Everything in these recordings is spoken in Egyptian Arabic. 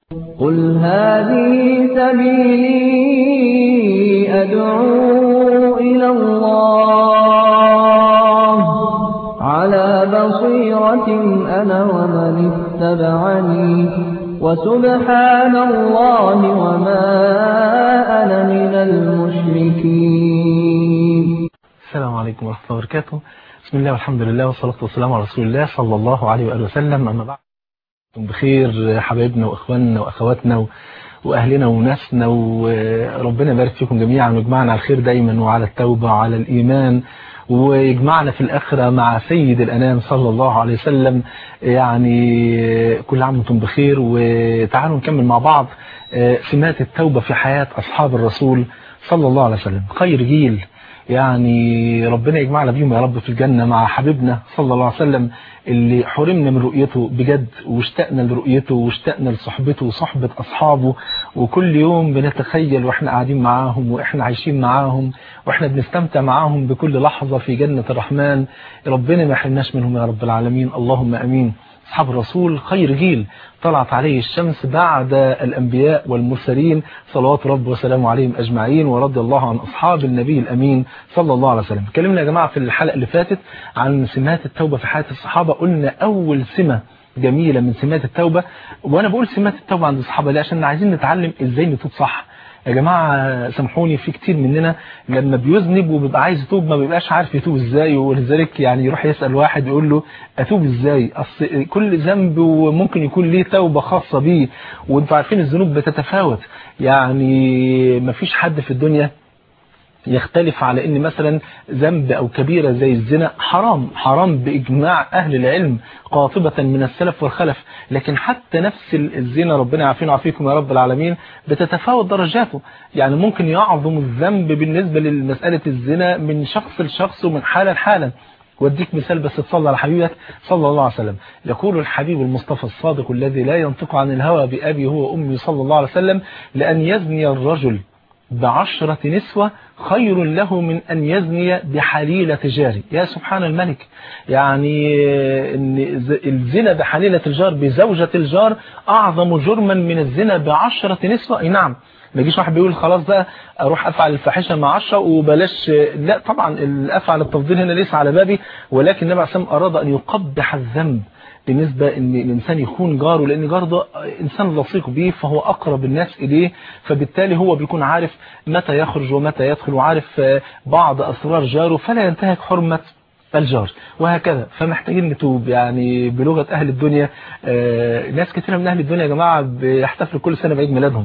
قل هذه سبيلي أدعو إلى الله على بصيرة أنا ومن اتبعني وسبحان الله وما أنا من المشركين السلام عليكم ورحمة الله وبركاته بسم الله والحمد لله والصلاة والسلام على رسول الله صلى الله عليه وآله وسلم أما بعد بخير حبايبنا وإخواننا وأخواتنا وأهلنا وناسنا وربنا يبارك فيكم جميعا ويجمعنا على الخير دايما وعلى التوبة وعلى الإيمان ويجمعنا في الآخرة مع سيد الأنام صلى الله عليه وسلم يعني كل عام وانتم بخير وتعالوا نكمل مع بعض سمات التوبة في حياة أصحاب الرسول صلى الله عليه وسلم خير جيل يعني ربنا يجمعنا بيهم يا رب في الجنة مع حبيبنا صلى الله عليه وسلم اللي حرمنا من رؤيته بجد واشتقنا لرؤيته واشتقنا لصحبته وصحبة أصحابه وكل يوم بنتخيل واحنا قاعدين معاهم واحنا عايشين معاهم واحنا بنستمتع معاهم بكل لحظة في جنة الرحمن ربنا ما يحرمناش منهم يا رب العالمين اللهم أمين أصحاب الرسول خير جيل طلعت عليه الشمس بعد الأنبياء والمرسلين صلوات رب وسلامه عليهم أجمعين ورضي الله عن أصحاب النبي الأمين صلى الله عليه وسلم كلمنا يا جماعة في الحلقة اللي فاتت عن سمات التوبة في حياة الصحابة قلنا أول سمة جميلة من سمات التوبة وأنا بقول سمات التوبة عند الصحابة ليه عشان عايزين نتعلم إزاي نتوب صح يا جماعة سامحوني في كتير مننا لما بيذنب وبيبقى عايز يتوب ما بيبقاش عارف يتوب ازاي ولذلك يعني يروح يسأل واحد يقول له اتوب ازاي اصل كل ذنب وممكن يكون ليه توبة خاصة بيه وانتوا عارفين الذنوب بتتفاوت يعني ما فيش حد في الدنيا يختلف على ان مثلا ذنب او كبيرة زي الزنا حرام حرام باجماع اهل العلم قاطبة من السلف والخلف لكن حتى نفس الزنا ربنا يعافينا ويعافيكم يا رب العالمين بتتفاوت درجاته يعني ممكن يعظم الذنب بالنسبة لمسألة الزنا من شخص لشخص ومن حالة لحالة واديك مثال بس تصلى على حبيبك صلى الله عليه وسلم يقول الحبيب المصطفى الصادق الذي لا ينطق عن الهوى بأبي هو أمي صلى الله عليه وسلم لأن يزني الرجل بعشرة نسوة خير له من أن يزني بحليلة جاري يا سبحان الملك يعني إن الزنا بحليلة الجار بزوجة الجار أعظم جرما من الزنا بعشرة نسوة أي نعم ما يجيش واحد بيقول خلاص بقى اروح افعل الفاحشه مع 10 وبلاش لا طبعا الافعل التفضيل هنا ليس على بابي ولكن النبي عليه الصلاه اراد ان يقبح الذنب بالنسبة ان الانسان يكون جاره لان جار ده انسان لصيق بيه فهو اقرب الناس اليه فبالتالي هو بيكون عارف متى يخرج ومتى يدخل وعارف بعض اسرار جاره فلا ينتهك حرمة الجار وهكذا فمحتاجين نتوب يعني بلغة اهل الدنيا ناس كثيرة من اهل الدنيا يا جماعة بيحتفلوا كل سنة بعيد ميلادهم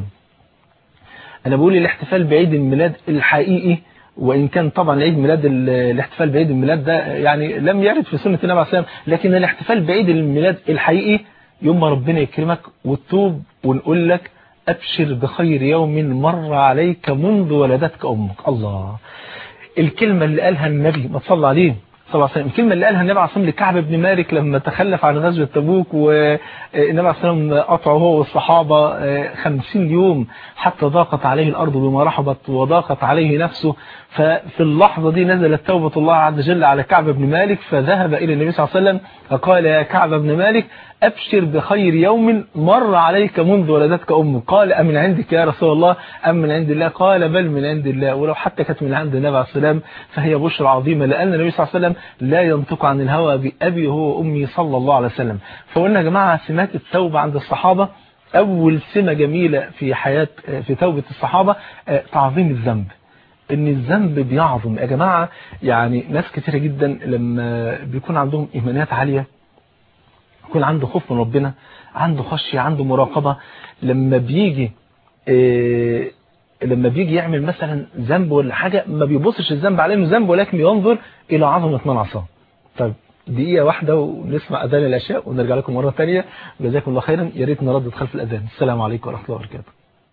انا بقول الاحتفال بعيد الميلاد الحقيقي وإن كان طبعا عيد ميلاد الاحتفال بعيد الميلاد ده يعني لم يرد في سنة النبي عليه الصلاة لكن الاحتفال بعيد الميلاد الحقيقي يوم ما ربنا يكرمك وتتوب ونقول لك أبشر بخير يوم مر عليك منذ ولدتك أمك الله الكلمة اللي قالها النبي ما تصلى عليه صلى الله عليه وسلم الكلمة اللي قالها النبي عليه الصلاة لكعب بن مالك لما تخلف عن غزوة تبوك والنبي عليه الصلاة قطعه هو والصحابة خمسين يوم حتى ضاقت عليه الأرض بما رحبت وضاقت عليه نفسه ففي اللحظة دي نزلت توبة الله عز وجل على كعب بن مالك فذهب إلى النبي صلى الله عليه وسلم فقال يا كعب بن مالك أبشر بخير يوم مر عليك منذ ولدتك أمك قال أمن عندك يا رسول الله أم من عند الله قال بل من عند الله ولو حتى كانت من عند النبي عليه السلام فهي بشرى عظيمة لأن النبي صلى الله عليه وسلم لا ينطق عن الهوى بأبي هو أمي صلى الله عليه وسلم فقلنا يا جماعة سمات التوبة عند الصحابة أول سمة جميلة في حياة في توبة الصحابة تعظيم الذنب ان الذنب بيعظم يا جماعة يعني ناس كثيرة جدا لما بيكون عندهم ايمانيات عالية يكون عنده خوف من ربنا عنده خشية عنده مراقبة لما بيجي إيه لما بيجي يعمل مثلا ذنب ولا حاجة ما بيبصش الذنب عليه انه ذنب ولكن ينظر الى عظمة من عصاه طيب دقيقة واحدة ونسمع أذان العشاء ونرجع لكم مرة ثانية جزاكم الله خيرا يا ريت نردد خلف الأذان السلام عليكم ورحمة الله وبركاته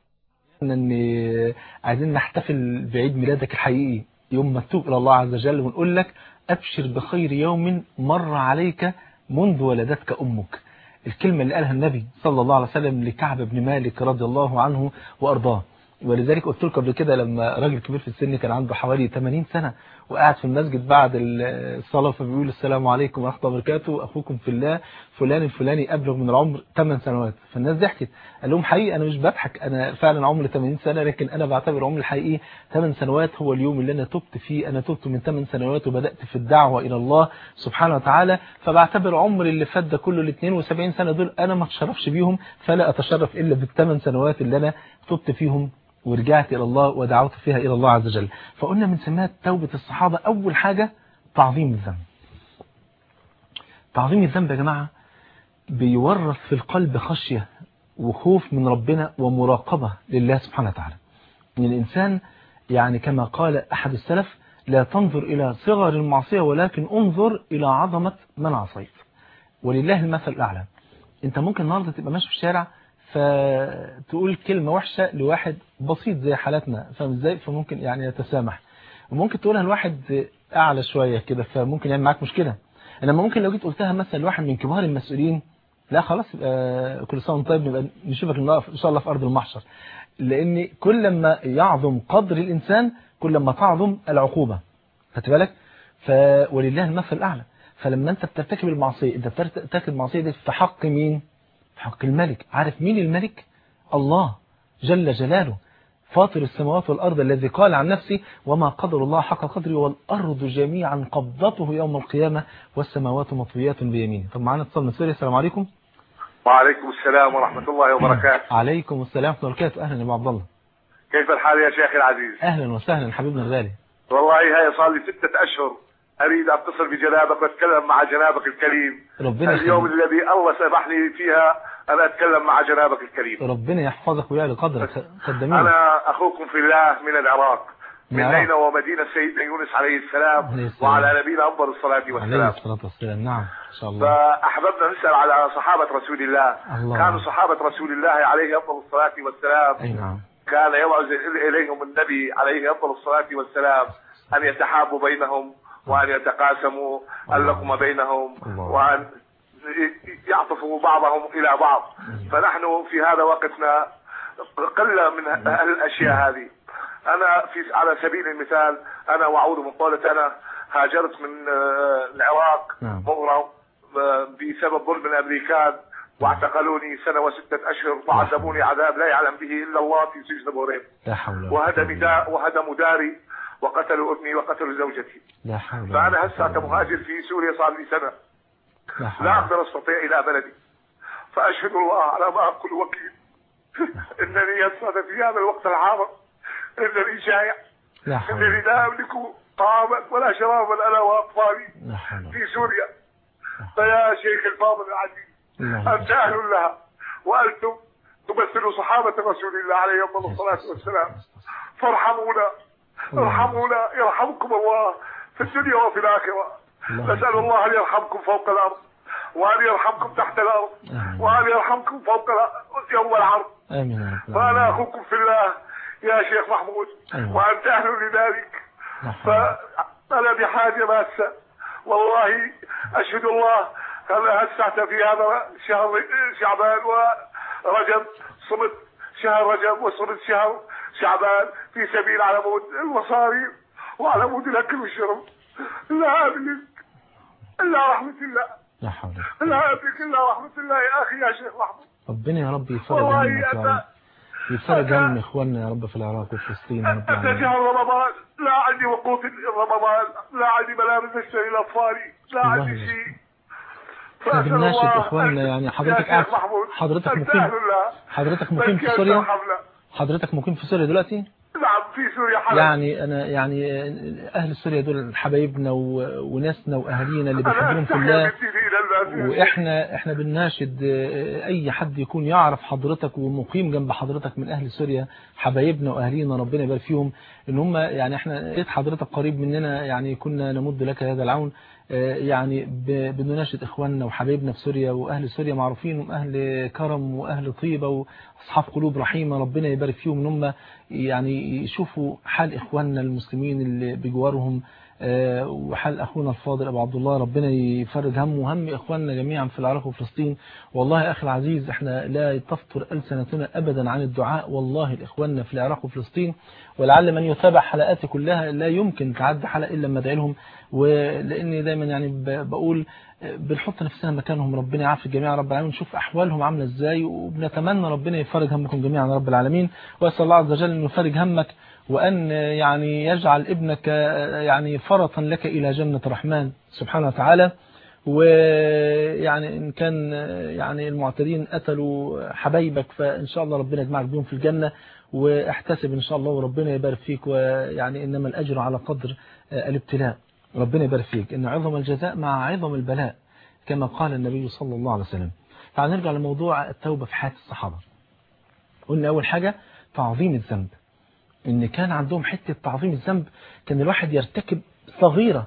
ان عايزين نحتفل بعيد ميلادك الحقيقي يوم ما تتوب الى الله عز وجل ونقول لك ابشر بخير يوم مر عليك منذ ولدتك امك الكلمة اللي قالها النبي صلى الله عليه وسلم لكعب بن مالك رضي الله عنه وارضاه ولذلك قلت لكم قبل كده لما راجل كبير في السن كان عنده حوالي 80 سنة وقاعد في المسجد بعد الصلاة فبيقول السلام عليكم ورحمة الله وبركاته أخوكم في الله فلان الفلاني أبلغ من العمر 8 سنوات فالناس ضحكت قال لهم حقيقي أنا مش بضحك أنا فعلا عمري 80 سنة لكن أنا بعتبر عمري الحقيقي 8 سنوات هو اليوم اللي أنا تبت فيه أنا تبت من 8 سنوات وبدأت في الدعوة إلى الله سبحانه وتعالى فبعتبر عمري اللي فات ده كله ال 72 سنة دول أنا ما اتشرفش بيهم فلا أتشرف إلا بالثمان سنوات اللي أنا تبت فيهم ورجعت إلى الله ودعوت فيها إلى الله عز وجل فقلنا من سمات توبة الصحابة أول حاجة تعظيم الذنب تعظيم الذنب يا جماعة بيورث في القلب خشية وخوف من ربنا ومراقبة لله سبحانه وتعالى ان الإنسان يعني كما قال أحد السلف لا تنظر إلى صغر المعصية ولكن انظر إلى عظمة من عصيت ولله المثل الأعلى انت ممكن النهارده تبقى ماشي في الشارع فتقول كلمة وحشة لواحد بسيط زي حالتنا فاهم ازاي فممكن يعني يتسامح وممكن تقولها لواحد اعلى شوية كده فممكن يعمل معاك مشكلة انما ممكن لو جيت قلتها مثلا لواحد من كبار المسؤولين لا خلاص يبقى كل سنه وانت طيب نبقى نشوفك ان شاء الله في ارض المحشر لان كل ما يعظم قدر الانسان كل ما تعظم العقوبة خدت بالك ف ولله المثل الاعلى فلما انت بترتكب المعصيه انت بترتكب المعصيه دي في حق مين في حق الملك عارف مين الملك الله جل جلاله فاطر السماوات والأرض الذي قال عن نفسه وما قدر الله حق قدره والأرض جميعا قبضته يوم القيامة والسماوات مطويات بيمينه طب معانا اتصال من سوريا السلام عليكم وعليكم السلام ورحمة الله وبركاته عليكم السلام ورحمة الله وبركاته أهلا يا أبو عبد الله كيف الحال يا شيخي العزيز أهلا وسهلا حبيبنا الغالي والله هاي صار لي ستة أشهر أريد أتصل بجنابك وأتكلم مع جنابك الكريم ربنا اليوم يخليك. الذي الله سمح لي فيها أن أتكلم مع جنابك الكريم ربنا يحفظك ويعلي قدرك قدمين أنا أخوكم في الله من العراق من نعم. أين ومدينة سيدنا يونس عليه السلام عليه السلام. وعلى نبينا أفضل الصلاة عليه والسلام الصلاة والسلام نعم إن شاء الله فأحببنا نسأل على صحابة رسول الله الله. كانوا صحابة رسول الله عليه أفضل الصلاة والسلام أي نعم كان يوعظ إليهم النبي عليه أفضل الصلاة والسلام أن يتحابوا بينهم وأن يتقاسموا اللقمة بينهم الله. وأن يعطفوا بعضهم إلى بعض فنحن في هذا وقتنا قل من الأشياء هذه أنا في على سبيل المثال أنا وأعود من قولة أنا هاجرت من آه، العراق نعم. مغرب آه، بسبب ظلم الأمريكان واعتقلوني سنة وستة أشهر وعذبوني عذاب لا يعلم به إلا الله في سجن بوريم لا حول ولا قوة وهدم إلا دا وهدموا داري وقتلوا ابني وقتلوا زوجتي بالله. لا حول ولا فأنا قوة هسه إلا بالله. مهاجر في سوريا صار لي سنة لا حول لا ولا أقدر أستطيع إلى بلدي فأشهد الله على ما أقول وكيل إنني هسه في هذا الوقت الحاضر إنني جائع لا حول إنني ولا لا أملك طعاما ولا شرابا أنا وأطفالي لا حول ولا في سوريا فيا شيخ الفاضل العزيز الله أنت أهل لها وأنتم تمثلوا صحابة رسول الله عليه أفضل الصلاة والسلام فارحمونا ارحمونا يرحمكم الله في الدنيا وفي الآخرة الله نسأل الله أن يرحمكم فوق الأرض وأن يرحمكم تحت الأرض آمين. وأن يرحمكم فوق الأرض يوم العرض آمين يا رب فأنا العالمين. أخوكم في الله يا شيخ محمود أيوة. وأنت أهل لذلك لا حول ولا فأنا بحاجة ماسة والله أشهد الله أنا هسعت في هذا شهر شعبان ورجب صمت شهر رجب وصمت شهر شعبان في سبيل على مود المصاريف وعلى مود الأكل والشرب لا أملك إلا رحمة الله لا حول ولا لا أملك إلا رحمة الله يا أخي يا شيخ محمود ربنا يا رب يفرج والله همك يا أنت رب يفرج هم اخواننا يا رب في العراق وفلسطين يا رب أنت العالمين شهر رمضان لا عندي وقوت رمضان لا عندي ملابس اشتري لاطفالي لا الله عندي يجزيك. شيء احنا فأسأل بنناشد الله اخواننا أن- يعني حضرتك يا قاعد شيخ محمود حضرتك أنت مقيم أهل الله حضرتك مقيم في بس يا سوريا ترحمنا. حضرتك مقيم في سوريا دلوقتي نعم في سوريا حلب يعني انا يعني اهل سوريا دول حبايبنا و... وناسنا واهالينا اللي بنحبهم أنا في أستحي الله من ديني إلى الناس يا شيخ. واحنا احنا بنناشد آه، اي حد يكون يعرف حضرتك ومقيم جنب حضرتك من اهل سوريا حبايبنا واهالينا ربنا يبارك فيهم ان هم يعني احنا لقيت حضرتك قريب مننا يعني كنا نمد لك هذا العون آه، يعني ب- بنناشد اخواننا وحبايبنا في سوريا واهل سوريا معروفين هم اهل كرم واهل طيبه واصحاب قلوب رحيمه ربنا يبارك فيهم ان هم يعني يشوفوا حال اخواننا المسلمين اللي بجوارهم آه، وحال أخونا الفاضل أبو عبد الله ربنا يفرج همه وهم إخواننا جميعا في العراق وفلسطين والله يا أخي العزيز احنا لا تفطر ألسنتنا أبدا عن الدعاء والله لإخواننا في العراق وفلسطين ولعل من يتابع حلقاتي كلها لا يمكن تعدي حلقة إلا لما أدعي لهم ولأني دايما يعني ب- بقول آه، بنحط نفسنا مكانهم ربنا يعافي الجميع رب العالمين نشوف أحوالهم عاملة إزاي وبنتمنى ربنا يفرج همكم جميعا رب العالمين وأسأل الله عز وجل أن يفرج همك وأن يعني يجعل ابنك يعني فرطا لك إلى جنة الرحمن سبحانه وتعالى ويعني إن كان يعني المعتدين قتلوا حبايبك فإن شاء الله ربنا يجمعك بيهم في الجنة واحتسب إن شاء الله وربنا يبارك فيك ويعني إنما الأجر على قدر الابتلاء ربنا يبارك فيك إن عظم الجزاء مع عظم البلاء كما قال النبي صلى الله عليه وسلم تعال نرجع لموضوع التوبة في حياة الصحابة قلنا أول حاجة تعظيم الذنب ان كان عندهم حتة تعظيم الذنب كان الواحد يرتكب صغيرة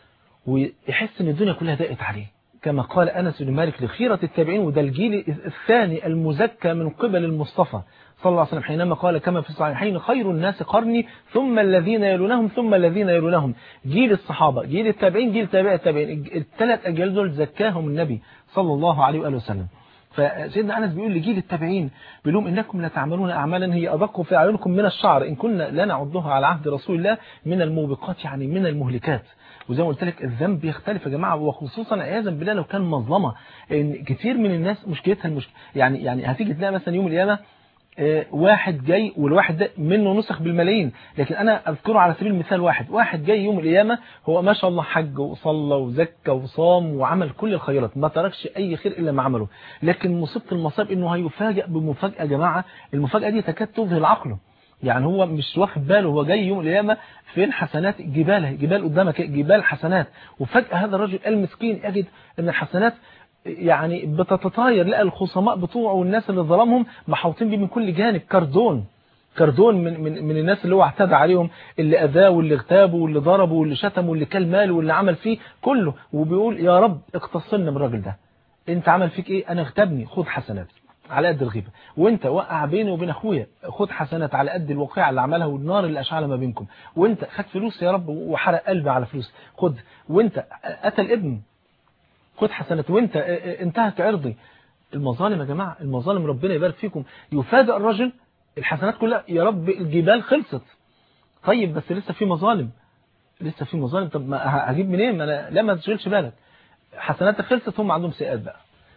ويحس ان الدنيا كلها ضاقت عليه كما قال أنس بن مالك لخيرة التابعين وده الجيل الثاني المزكى من قبل المصطفى صلى الله عليه وسلم حينما قال كما في الصحيحين خير الناس قرني ثم الذين يلونهم ثم الذين يلونهم جيل الصحابة جيل التابعين جيل تابع التابعين الثلاث أجيال دول زكاهم النبي صلى الله عليه وآله وسلم فسيدنا أنس بيقول لجيل التابعين بيقول لهم إنكم لتعملون أعمالا هي أدق في أعينكم من الشعر إن كنا لا نعدها على عهد رسول الله من الموبقات يعني من المهلكات وزي ما قلت لك الذنب يختلف يا جماعة وخصوصا عياذا بالله لو كان مظلمة إن كتير من الناس مشكلتها المشكلة يعني يعني هتيجي تلاقي مثلا يوم القيامة آه، واحد جاي والواحد ده منه نسخ بالملايين لكن أنا أذكره على سبيل المثال واحد واحد جاي يوم القيامة هو ما شاء الله حج وصلى وزكى وصام وعمل كل الخيرات ما تركش أي خير إلا ما عمله لكن مصيبة المصائب إنه هيفاجئ بمفاجأة يا جماعة المفاجأة دي تكاد تذهل عقله يعني هو مش واخد باله هو جاي يوم القيامة فين حسنات جبال جبال قدامك جبال حسنات وفجأة هذا الرجل المسكين يجد أن الحسنات يعني بتتطاير لقى الخصماء بتوعه والناس اللي ظلمهم محوطين بيه من كل جانب كردون كردون من, من, من الناس اللي هو اعتدى عليهم اللي أذاه واللي اغتابه واللي ضربه واللي شتمه واللي كل ماله واللي عمل فيه كله وبيقول يا رب اقتصلنا من الراجل ده انت عمل فيك ايه انا اغتابني خد حسنات على قد الغيبة وانت وقع بيني وبين اخويا خد حسنات على قد الواقعة اللي عملها والنار اللي اشعلها ما بينكم وانت خد فلوس يا رب وحرق قلبي على فلوس خد وانت قتل ابن خد حسنات وانت انتهك عرضي المظالم يا جماعة المظالم ربنا يبارك فيكم يفاجئ الرجل الحسنات كلها يا رب الجبال خلصت طيب بس لسه في مظالم لسه في مظالم طب ما هجيب منين ما انا لا ما تشغلش بالك حسناتك خلصت هم عندهم سيئات بقى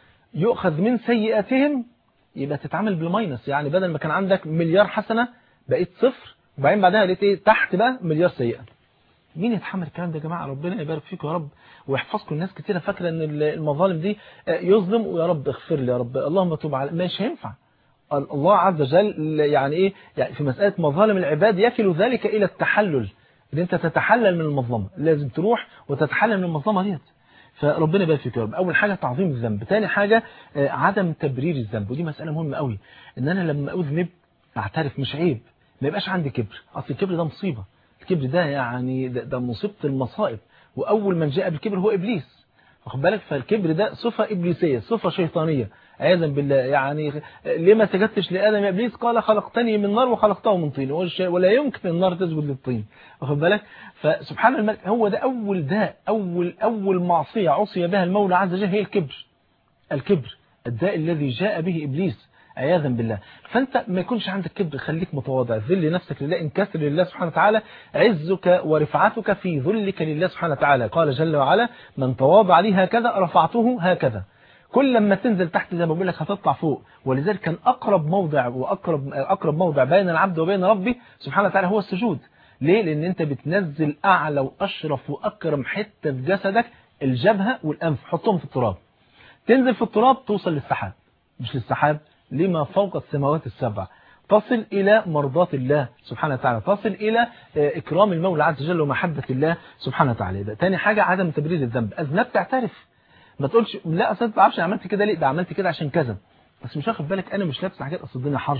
يؤخذ من سيئاتهم يبقى تتعامل بالماينس يعني بدل ما كان عندك مليار حسنة بقيت صفر وبعدين بعدها لقيت ايه تحت بقى مليار سيئة مين يتحمل الكلام ده يا جماعة ربنا يبارك فيكم يا رب ويحفظكم الناس كتيرة فاكرة ان المظالم دي يظلم ويا رب اغفر لي يا رب اللهم توب على مش هينفع الله عز وجل يعني ايه يعني في مسألة مظالم العباد يكل ذلك الى التحلل ان انت تتحلل من المظلمة لازم تروح وتتحلل من المظلمة ديت فربنا يبارك فيك يا رب اول حاجه تعظيم الذنب ثاني حاجه عدم تبرير الذنب ودي مساله مهمه قوي ان انا لما اذنب اعترف مش عيب ما يبقاش عندي كبر اصل الكبر ده مصيبه الكبر ده يعني ده, ده مصيبه المصائب واول من جاء بالكبر هو ابليس واخد بالك فالكبر ده صفه ابليسيه صفه شيطانيه عياذا بالله يعني ليه ما سجدتش لادم يا ابليس قال خلقتني من نار وخلقته من طين ولا يمكن النار تسجد للطين واخد بالك فسبحان الملك هو ده اول داء اول اول معصيه عصي بها المولى عز وجل هي الكبر الكبر الداء الذي جاء به ابليس عياذا بالله فانت ما يكونش عندك كبر خليك متواضع ذل نفسك لله انكسر لله سبحانه وتعالى عزك ورفعتك في ذلك لله سبحانه وتعالى قال جل وعلا من تواضع لي هكذا رفعته هكذا كل لما تنزل تحت زي ما بقول لك هتطلع فوق ولذلك كان أقرب موضع وأقرب أقرب موضع بين العبد وبين ربه سبحانه وتعالى هو السجود ليه لأن أنت بتنزل أعلى وأشرف وأكرم حتة في جسدك الجبهة والأنف حطهم في التراب تنزل في التراب توصل للسحاب مش للسحاب لما فوق السماوات السبع تصل إلى مرضات الله سبحانه وتعالى تصل إلى إكرام المولى عز وجل ومحبة الله سبحانه وتعالى ده تاني حاجة عدم تبرير الذنب أذنبت تعترف ما تقولش لا اصل انت ما تعرفش عملت كده ليه ده عملت كده عشان كذا بس مش واخد بالك انا مش لابس حاجات اصل الدنيا حر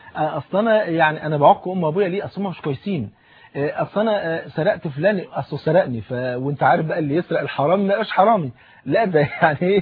اصل انا يعني انا بعق ام ابويا ليه اصل هم مش كويسين اصل انا سرقت فلان اصله سرقني ف... وانت عارف بقى اللي يسرق الحرامي ما يبقاش حرامي لا ده يعني ايه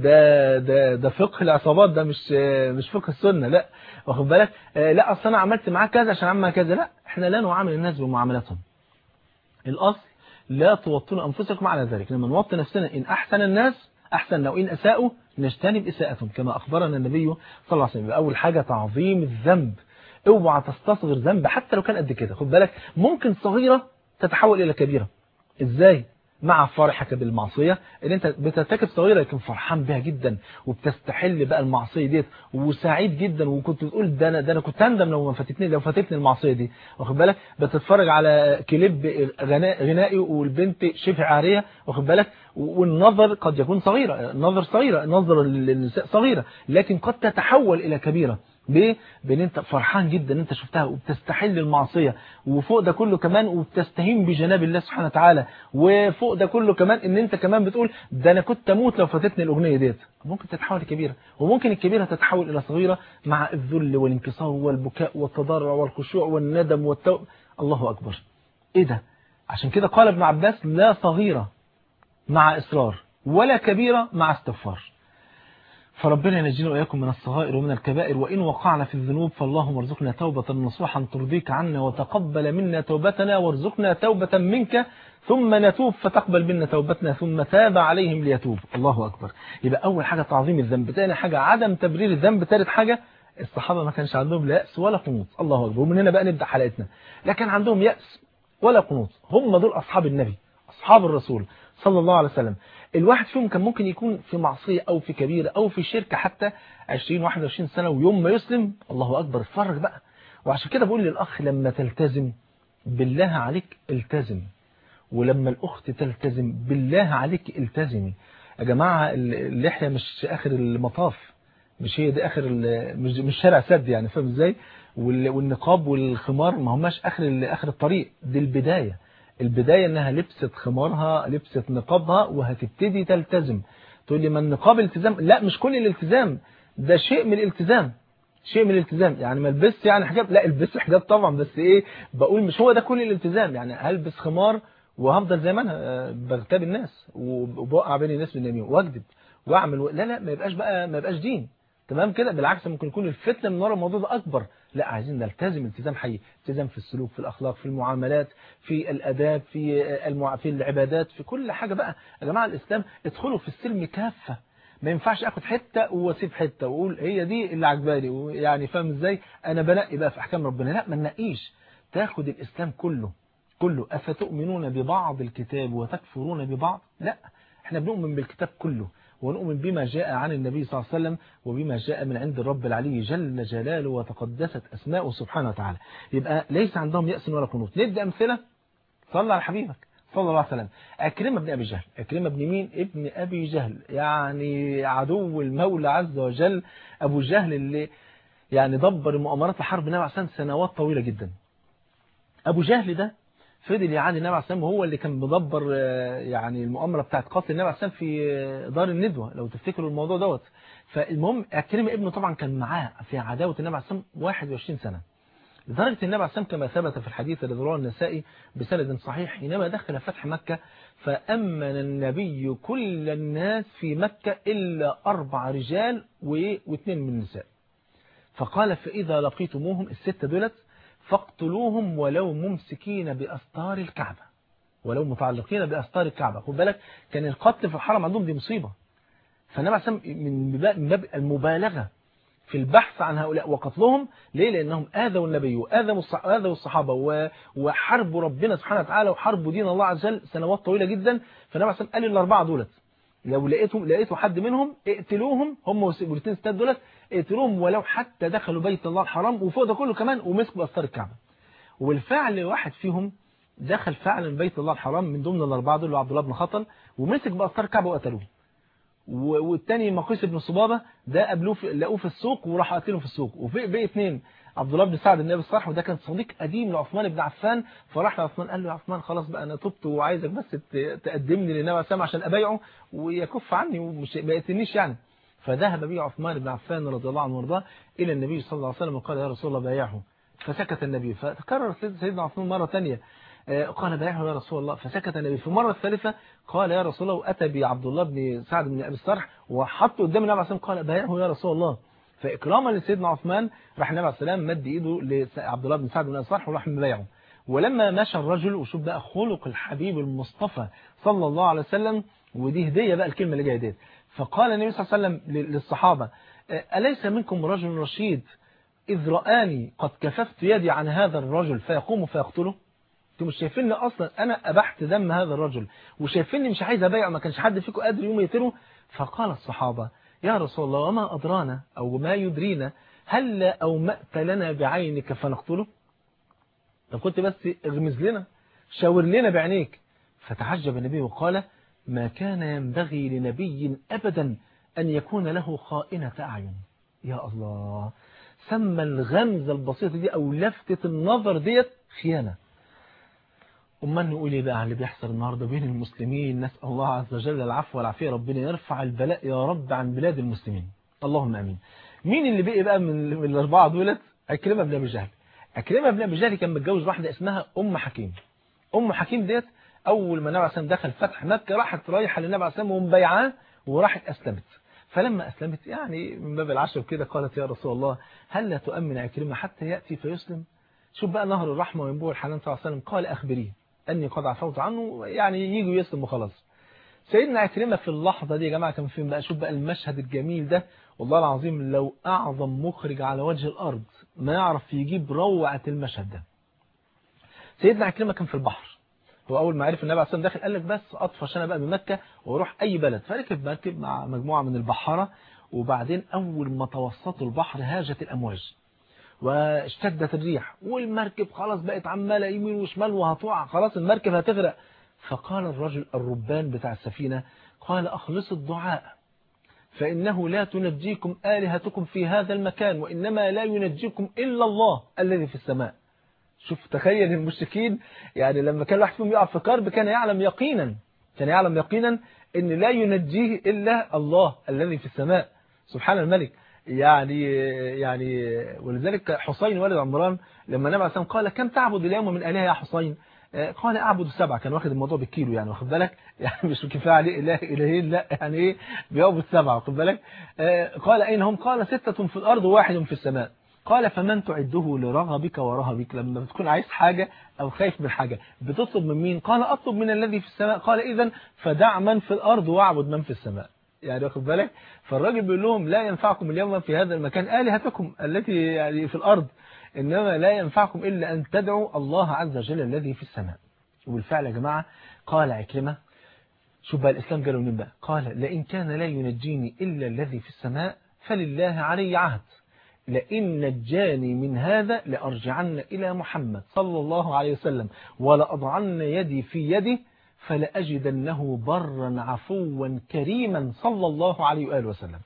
ده ده ده فقه العصابات ده مش مش فقه السنه لا واخد بالك لا اصل انا عملت معاه كذا عشان عمل كذا لا احنا لا نعامل الناس بمعاملاتهم الاصل لا توطنوا أنفسكم على ذلك لما نوطن نفسنا إن أحسن الناس أحسن وإن أساءوا نجتنب إساءتهم كما أخبرنا النبي صلى الله عليه وسلم أول حاجة تعظيم الذنب اوعى تستصغر ذنب حتى لو كان قد كده خد بالك ممكن صغيرة تتحول إلى كبيرة إزاي مع فرحك بالمعصية ان انت بترتكب صغيرة لكن فرحان بها جدا وبتستحل بقى المعصية ديت وسعيد جدا وكنت بتقول ده انا ده انا كنت اندم لو ما فاتتني لو فاتتني المعصية دي واخد بالك بتتفرج على كليب غناء غنائي والبنت شبه عارية واخد بالك والنظر قد يكون صغيرة النظر صغيرة النظر للنساء صغيرة لكن قد تتحول الى كبيرة ليه؟ بان انت فرحان جدا ان انت شفتها وبتستحل المعصية وفوق ده كله كمان وبتستهين بجناب الله سبحانه وتعالى وفوق ده كله كمان ان انت كمان بتقول ده انا كنت اموت لو فاتتني الاغنية ديت ممكن تتحول كبيرة وممكن الكبيرة تتحول الى صغيرة مع الذل والانكسار والبكاء والتضرع والخشوع والندم والتوب الله اكبر ايه ده عشان كده قال ابن عباس لا صغيرة مع اصرار ولا كبيرة مع استغفار فربنا ينجينا وإياكم من الصغائر ومن الكبائر وإن وقعنا في الذنوب فاللهم ارزقنا توبة نصوحا ترضيك عنا وتقبل منا توبتنا وارزقنا توبة منك ثم نتوب فتقبل منا توبتنا ثم تاب عليهم ليتوب الله أكبر يبقى أول حاجة تعظيم الذنب ثاني حاجة عدم تبرير الذنب ثالث حاجة الصحابة ما كانش عندهم لا يأس ولا قنوط الله أكبر ومن هنا بقى نبدأ حلقتنا لا كان عندهم يأس ولا قنوط هم دول أصحاب النبي أصحاب الرسول صلى الله عليه وسلم الواحد فيهم كان ممكن يكون في معصية أو في كبيرة أو في شركة حتى 20 21 سنة ويوم ما يسلم الله أكبر اتفرج بقى وعشان كده بقول للأخ لما تلتزم بالله عليك التزم ولما الأخت تلتزم بالله عليك التزمي يا جماعة اللحية مش آخر المطاف مش هي دي آخر مش, مش شارع سد يعني فاهم ازاي والنقاب والخمار ما هماش آخر آخر الطريق دي البداية البداية انها لبست خمارها لبست نقابها وهتبتدي تلتزم تقول لي ما النقاب التزام لا مش كل الالتزام ده شيء من الالتزام شيء من الالتزام يعني ما البس يعني حجاب لا البس حجاب طبعا بس ايه بقول مش هو ده كل الالتزام يعني هلبس خمار وهفضل زي ما انا بغتاب الناس وبوقع بين الناس بالنميم واكذب واعمل لا لا ما يبقاش بقى ما يبقاش دين تمام كده بالعكس ممكن يكون الفتنه من ورا الموضوع ده اكبر لا عايزين نلتزم التزام حي التزام في السلوك في الاخلاق في المعاملات في الاداب في المع... في العبادات في كل حاجه بقى يا جماعه الاسلام ادخلوا في السلم كافه ما ينفعش اخد حته واسيب حته واقول هي دي اللي عجباني ويعني فاهم ازاي انا بنقي بقى في احكام ربنا لا ما ننقيش تاخد الاسلام كله كله افتؤمنون ببعض الكتاب وتكفرون ببعض لا احنا بنؤمن بالكتاب كله ونؤمن بما جاء عن النبي صلى الله عليه وسلم وبما جاء من عند الرب العلي جل جلاله وتقدست أسماؤه سبحانه وتعالى يبقى ليس عندهم يأس ولا قنوط نبدأ أمثلة صلى على حبيبك صلى الله عليه وسلم أكرمة بن أبي جهل أكرمة بن مين ابن أبي جهل يعني عدو المولى عز وجل أبو جهل اللي يعني دبر مؤامرات الحرب النبي عليه سنوات طويلة جدا أبو جهل ده فضل يعادي النبي عليه السلام وهو اللي كان مدبر يعني المؤامره بتاعت قتل النبي عليه السلام في دار الندوه لو تفتكروا الموضوع دوت فالمهم أكرم ابنه طبعا كان معاه في عداوه النبي عليه السلام 21 سنه لدرجه النبي عليه السلام كما ثبت في الحديث الذي رواه النسائي بسند صحيح حينما دخل فتح مكه فامن النبي كل الناس في مكه الا اربع رجال واثنين من النساء فقال فاذا لقيتموهم السته دولت فاقتلوهم ولو ممسكين بأستار الكعبة ولو متعلقين بأستار الكعبة خد بالك كان القتل في الحرم عندهم دي مصيبة فالنبي عليه الصلاة من باب المبالغة في البحث عن هؤلاء وقتلهم ليه لأنهم آذوا النبي وآذوا الصحابة وحربوا ربنا سبحانه وتعالى وحربوا دين الله عز وجل سنوات طويلة جدا فالنبي عليه الصلاة قال الأربعة دولت لو لقيتهم لقيتوا حد منهم اقتلوهم هم والاثنين ستات دولت اقتلوهم ولو حتى دخلوا بيت الله الحرام وفوق ده كله كمان ومسكوا أستار الكعبة والفعل واحد فيهم دخل فعلا بيت الله الحرام من ضمن الأربعة دول عبد الله بن خطل ومسك بأستار الكعبة وقتلوه والتاني مقيس بن صبابة ده قابلوه لقوه في السوق وراح قتلهم في السوق وفي بقى اثنين عبد الله بن سعد النبي الصالح وده كان صديق قديم لعثمان بن عفان فراح لعثمان قال له يا عثمان خلاص بقى انا تبت وعايزك بس تقدمني للنبي عليه السلام عشان ابايعه ويكف عني ومش ما يقتلنيش يعني فذهب به عثمان بن عفان رضي الله عنه وارضاه الى النبي صلى الله عليه وسلم وقال يا رسول الله بايعه فسكت النبي فتكرر سيدنا عثمان مره ثانيه قال بايعه يا رسول الله فسكت النبي في المره الثالثه قال يا رسول الله واتى بعبد الله بن سعد بن ابي الصرح وحطه قدام النبي عليه السلام قال بايعه يا رسول الله فإكراما لسيدنا عثمان راح النبي عليه السلام مد إيده لعبد الله بن سعد بن الصالح وراح مبايعه ولما مشى الرجل وشوف بقى خلق الحبيب المصطفى صلى الله عليه وسلم ودي هدية بقى الكلمة اللي جاية ديت فقال النبي صلى الله عليه وسلم للصحابة أليس منكم رجل رشيد إذ رآني قد كففت يدي عن هذا الرجل فيقوم فيقتله انتوا مش شايفيني اصلا انا ابحت دم هذا الرجل وشايفيني مش عايز ابيع ما كانش حد فيكم قادر يوم يقتله فقال الصحابة يا رسول الله وما أدرانا أو ما يدرينا هل أومأت لنا بعينك فنقتله طب كنت بس اغمز لنا شاور لنا بعينيك فتعجب النبي وقال ما كان ينبغي لنبي أبدا أن يكون له خائنة أعين يا الله سمى الغمزة البسيطة دي أو لفتة النظر ديت خيانة أمال نقول إيه بقى على اللي بيحصل النهاردة بين المسلمين نسأل الله عز وجل العفو والعافية ربنا يرفع البلاء يا رب عن بلاد المسلمين اللهم أمين مين اللي بقي بقى من, من الأربعة دولت أكرمة بن أبي جهل أكرمة بن أبي جهل كان متجوز واحدة اسمها أم حكيم أم حكيم ديت أول ما النبي عليه الصلاة دخل فتح مكة راحت رايحة للنبي عليه الصلاة ومبيعاه وراحت أسلمت فلما أسلمت يعني من باب العشر كده قالت يا رسول الله هل لا تؤمن عكرمة حتى يأتي فيسلم شوف بقى نهر الرحمة وينبوع الحنان صلى الله عليه وسلم قال أخبريه أني قد عفوت عنه يعني يجوا يسلم وخلاص سيدنا عكرمة في اللحظة دي يا جماعة كان فين بقى شوف بقى المشهد الجميل ده والله العظيم لو أعظم مخرج على وجه الأرض ما يعرف يجيب روعة المشهد ده سيدنا عكرمة كان في البحر هو أول ما عرف النبي عليه الصلاة داخل قال لك بس أطفش أنا بقى من مكة وأروح أي بلد فركب مركب مع مجموعة من البحارة وبعدين أول ما توسطوا البحر هاجت الأمواج واشتدت الريح والمركب خلاص بقت عمالة يمين وشمال وهتقع خلاص المركب هتغرق فقال الرجل الربان بتاع السفينة قال أخلصوا الدعاء فإنه لا تنجيكم آلهتكم في هذا المكان وإنما لا ينجيكم إلا الله الذي في السماء شوف تخيل المشركين يعني لما كان واحد فيهم يقع في كرب كان يعلم يقينا كان يعلم يقينا ان لا ينجيه الا الله الذي في السماء سبحان الملك يعني يعني ولذلك حسين والد عمران لما النبي عليه الصلاه قال كم تعبد اليوم من الهه يا حسين قال اعبد سبعه كان واخد الموضوع بالكيلو يعني واخد بالك يعني مش كفايه عليه اله الهين لا يعني ايه بيعبد سبعه واخد بالك قال اين هم قال سته في الارض وواحد في السماء قال فمن تعده لرغبك ورهبك لما بتكون عايز حاجة أو خايف من حاجة بتطلب من مين قال أطلب من الذي في السماء قال إذا فدع من في الأرض واعبد من في السماء يعني واخد بالك فالراجل بيقول لهم لا ينفعكم اليوم في هذا المكان آلهتكم التي يعني في الأرض إنما لا ينفعكم إلا أن تدعوا الله عز وجل الذي في السماء وبالفعل يا جماعة قال عكرمة شوف بقى الإسلام قالوا من بقى قال لئن كان لا ينجيني إلا الذي في السماء فلله علي عهد لئن نجاني من هذا لأرجعن إلى محمد صلى الله عليه وسلم ولأضعن يدي في يده فلأجدنه برا عفوا كريما صلى الله عليه وآله وسلم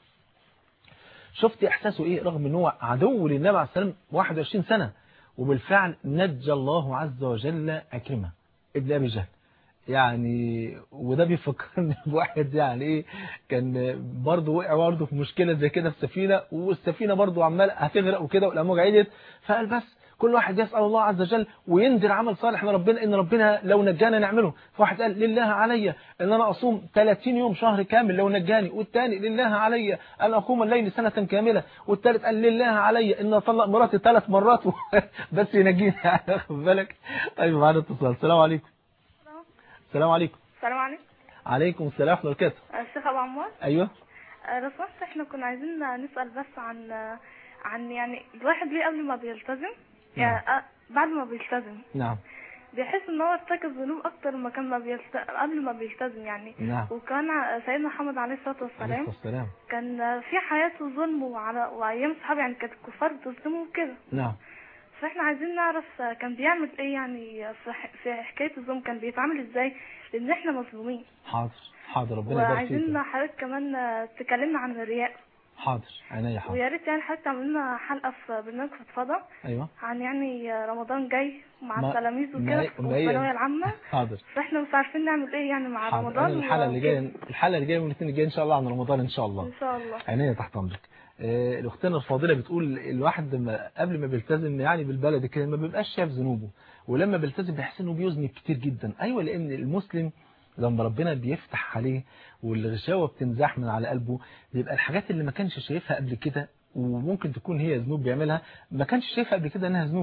شفت إحساسه إيه رغم أنه عدو للنبي عليه السلام 21 سنة وبالفعل نجى الله عز وجل أكرمه ابن أبي جهل يعني وده بيفكرني بواحد يعني ايه كان برضه وقع برضه في مشكله زي كده في السفينه والسفينه برضه عمال هتغرق وكده والامواج عدت فقال بس كل واحد يسال الله عز وجل وينذر عمل صالح من ربنا ان ربنا لو نجانا نعمله فواحد قال لله علي ان انا اصوم 30 يوم شهر كامل لو نجاني والثاني لله علي ان اقوم الليل سنه كامله والثالث قال لله علي ان اطلق مراتي ثلاث مرات بس ينجيني خد بالك طيب معانا اتصال السلام عليكم السلام عليكم السلام عليكم عليكم السلام ورحمه الله وبركاته الشيخ ابو عمار ايوه آه، لو سمحت احنا كنا عايزين نسال بس عن عن يعني الواحد ليه قبل ما بيلتزم يعني آه، بعد ما بيلتزم نعم بيحس ان هو ارتكب ذنوب اكتر ما كان ما بيلت... قبل ما بيلتزم يعني نعم وكان ع- سيدنا محمد عليه الصلاه عليه والسلام الصلاه والسلام كان في حياته ظلم وعلى وايام الصحابه يعني كانت الكفار بتظلمه وكده نعم فاحنا عايزين نعرف كان بيعمل ايه يعني في ح- في حكايه الظلم كان بيتعامل ازاي لان احنا مظلومين حاضر حاضر ربنا يبارك وعايزين فيك حضرتك كمان تكلمنا عن الرياء حاضر عينيا حاضر ويا ريت يعني حضرتك تعمل لنا حلقه في برنامج فضفضه ايوه عن يعني رمضان جاي مع ما- التلاميذ ما- وكده في ما هي- الثانويه العامه حاضر فاحنا مش عارفين نعمل ايه يعني مع حاضر رمضان أنا الحلقه اللي وكده. جايه الحلقه اللي جايه من الاثنين الجاي ان شاء الله عن رمضان ان شاء الله ان شاء الله عينيا تحت امرك آه، الاختنا الفاضله بتقول الواحد لما قبل ما بيلتزم يعني بالبلد كده ما بيبقاش شايف ذنوبه ولما بيلتزم بيحس انه بيذنب كتير جدا ايوه لان المسلم لما ربنا بيفتح عليه والغشاوه بتنزاح من على قلبه بيبقى الحاجات اللي ما كانش شايفها قبل كده وممكن تكون هي ذنوب بيعملها ما كانش شايفها قبل كده انها ذنوب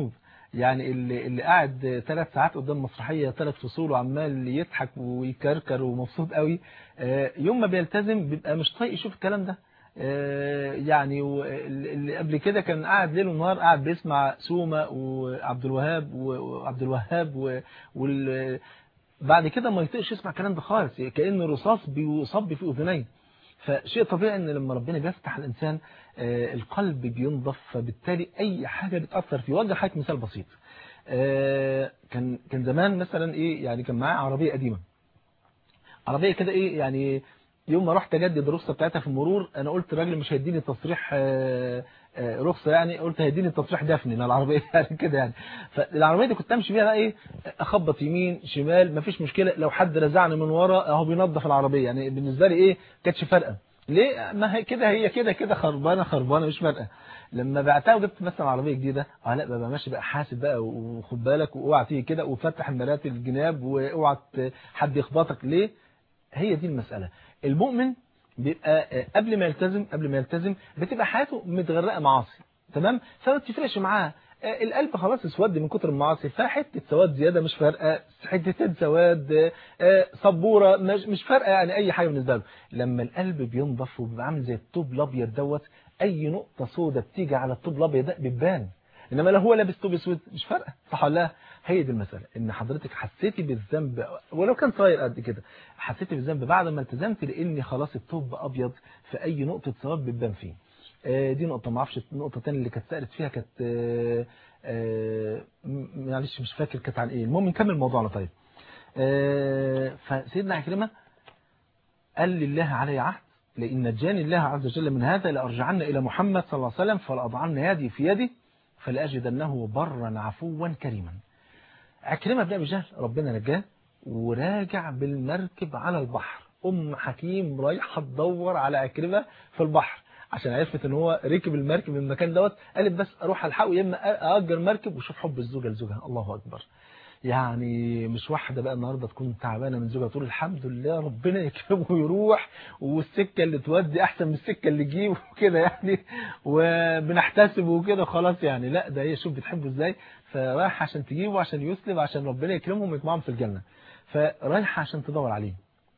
يعني اللي, اللي قاعد ثلاث ساعات قدام مسرحية ثلاث فصول وعمال يضحك ويكركر ومبسوط قوي آه، يوم ما بيلتزم بيبقى مش طايق يشوف الكلام ده آه، يعني و- اللي قبل كده كان قاعد ليل ونهار قاعد بيسمع سومة وعبد الوهاب و- وعبد الوهاب و- وال بعد كده ما يطيقش يسمع الكلام ده خالص كأنه رصاص بيصب في أذنيه فشيء طبيعي ان لما ربنا بيفتح الانسان آه، القلب بينضف فبالتالي اي حاجه بتاثر فيه وجه حضرتك مثال بسيط آه، كان كان زمان مثلا ايه يعني كان معايا عربيه قديمه عربيه كده ايه يعني يوم ما رحت اجدد الرخصه بتاعتها في المرور انا قلت الراجل مش هيديني تصريح آه، آه، رخصه يعني قلت هيديني تصريح دفني للعربيه يعني كده يعني فالعربيه دي كنت امشي بيها بقى ايه اخبط يمين شمال مفيش مشكله لو حد رزعني من ورا اهو بينظف العربيه يعني بالنسبه لي ايه كانتش فارقه ليه ما هي كده هي كده كده خربانه خربانه مش فارقه لما بعتها وجبت مثلا عربيه جديده اه لا ببقى ماشي بقى حاسب بقى وخد بالك واوعى تيجي كده وفتح المرات الجناب واوعى ت- حد يخبطك ليه هي دي المساله المؤمن بيبقى آه، قبل ما يلتزم قبل ما يلتزم بتبقى حياته متغرقه معاصي تمام فما بتفرقش معاه آه، القلب خلاص اسود من كتر المعاصي فحته سواد زياده مش فارقه حتتين سواد آه، آه، سبوره مش مش فارقه يعني اي حاجه بالنسبه له لما القلب بينضف وبيبقى عامل زي الطوب الابيض دوت اي نقطه سودة بتيجي على الطوب الابيض ده بتبان انما لو هو لابس طوب اسود مش فارقه صح ولا لا هي دي المساله ان حضرتك حسيتي بالذنب ولو كان صغير قد كده حسيتي بالذنب بعد ما التزمت لاني خلاص الطوب ابيض في اي نقطه سواد بتبان فيه آه، دي نقطة ما اعرفش النقطة الثانية اللي كانت سألت فيها كانت آه، آه، م- معلش مش فاكر كانت عن ايه المهم نكمل موضوعنا طيب آه، فسيدنا عكرمة قال لله علي عهد لئن نجاني الله عز وجل من هذا لأرجعن إلى محمد صلى الله عليه وسلم فلأضعن يدي في يدي فلأجدنه برا عفوا كريما عكرمة بن أبي جهل ربنا نجاه وراجع بالمركب على البحر أم حكيم رايحة تدور على عكرمة في البحر عشان عرفت ان هو ركب المركب من المكان دوت قالت بس اروح الحقه يا اما اجر مركب وشوف حب الزوجه لزوجها الله اكبر يعني مش واحدة بقى النهاردة تكون تعبانة من زوجها تقول الحمد لله ربنا يكرمه ويروح والسكة اللي تودي أحسن من السكة اللي تجيب وكده يعني وبنحتسب وكده خلاص يعني لا ده هي شوف بتحبه ازاي فرايح عشان تجيبه عشان يسلم عشان ربنا يكرمهم ويجمعهم في الجنة فرايحة عشان تدور عليه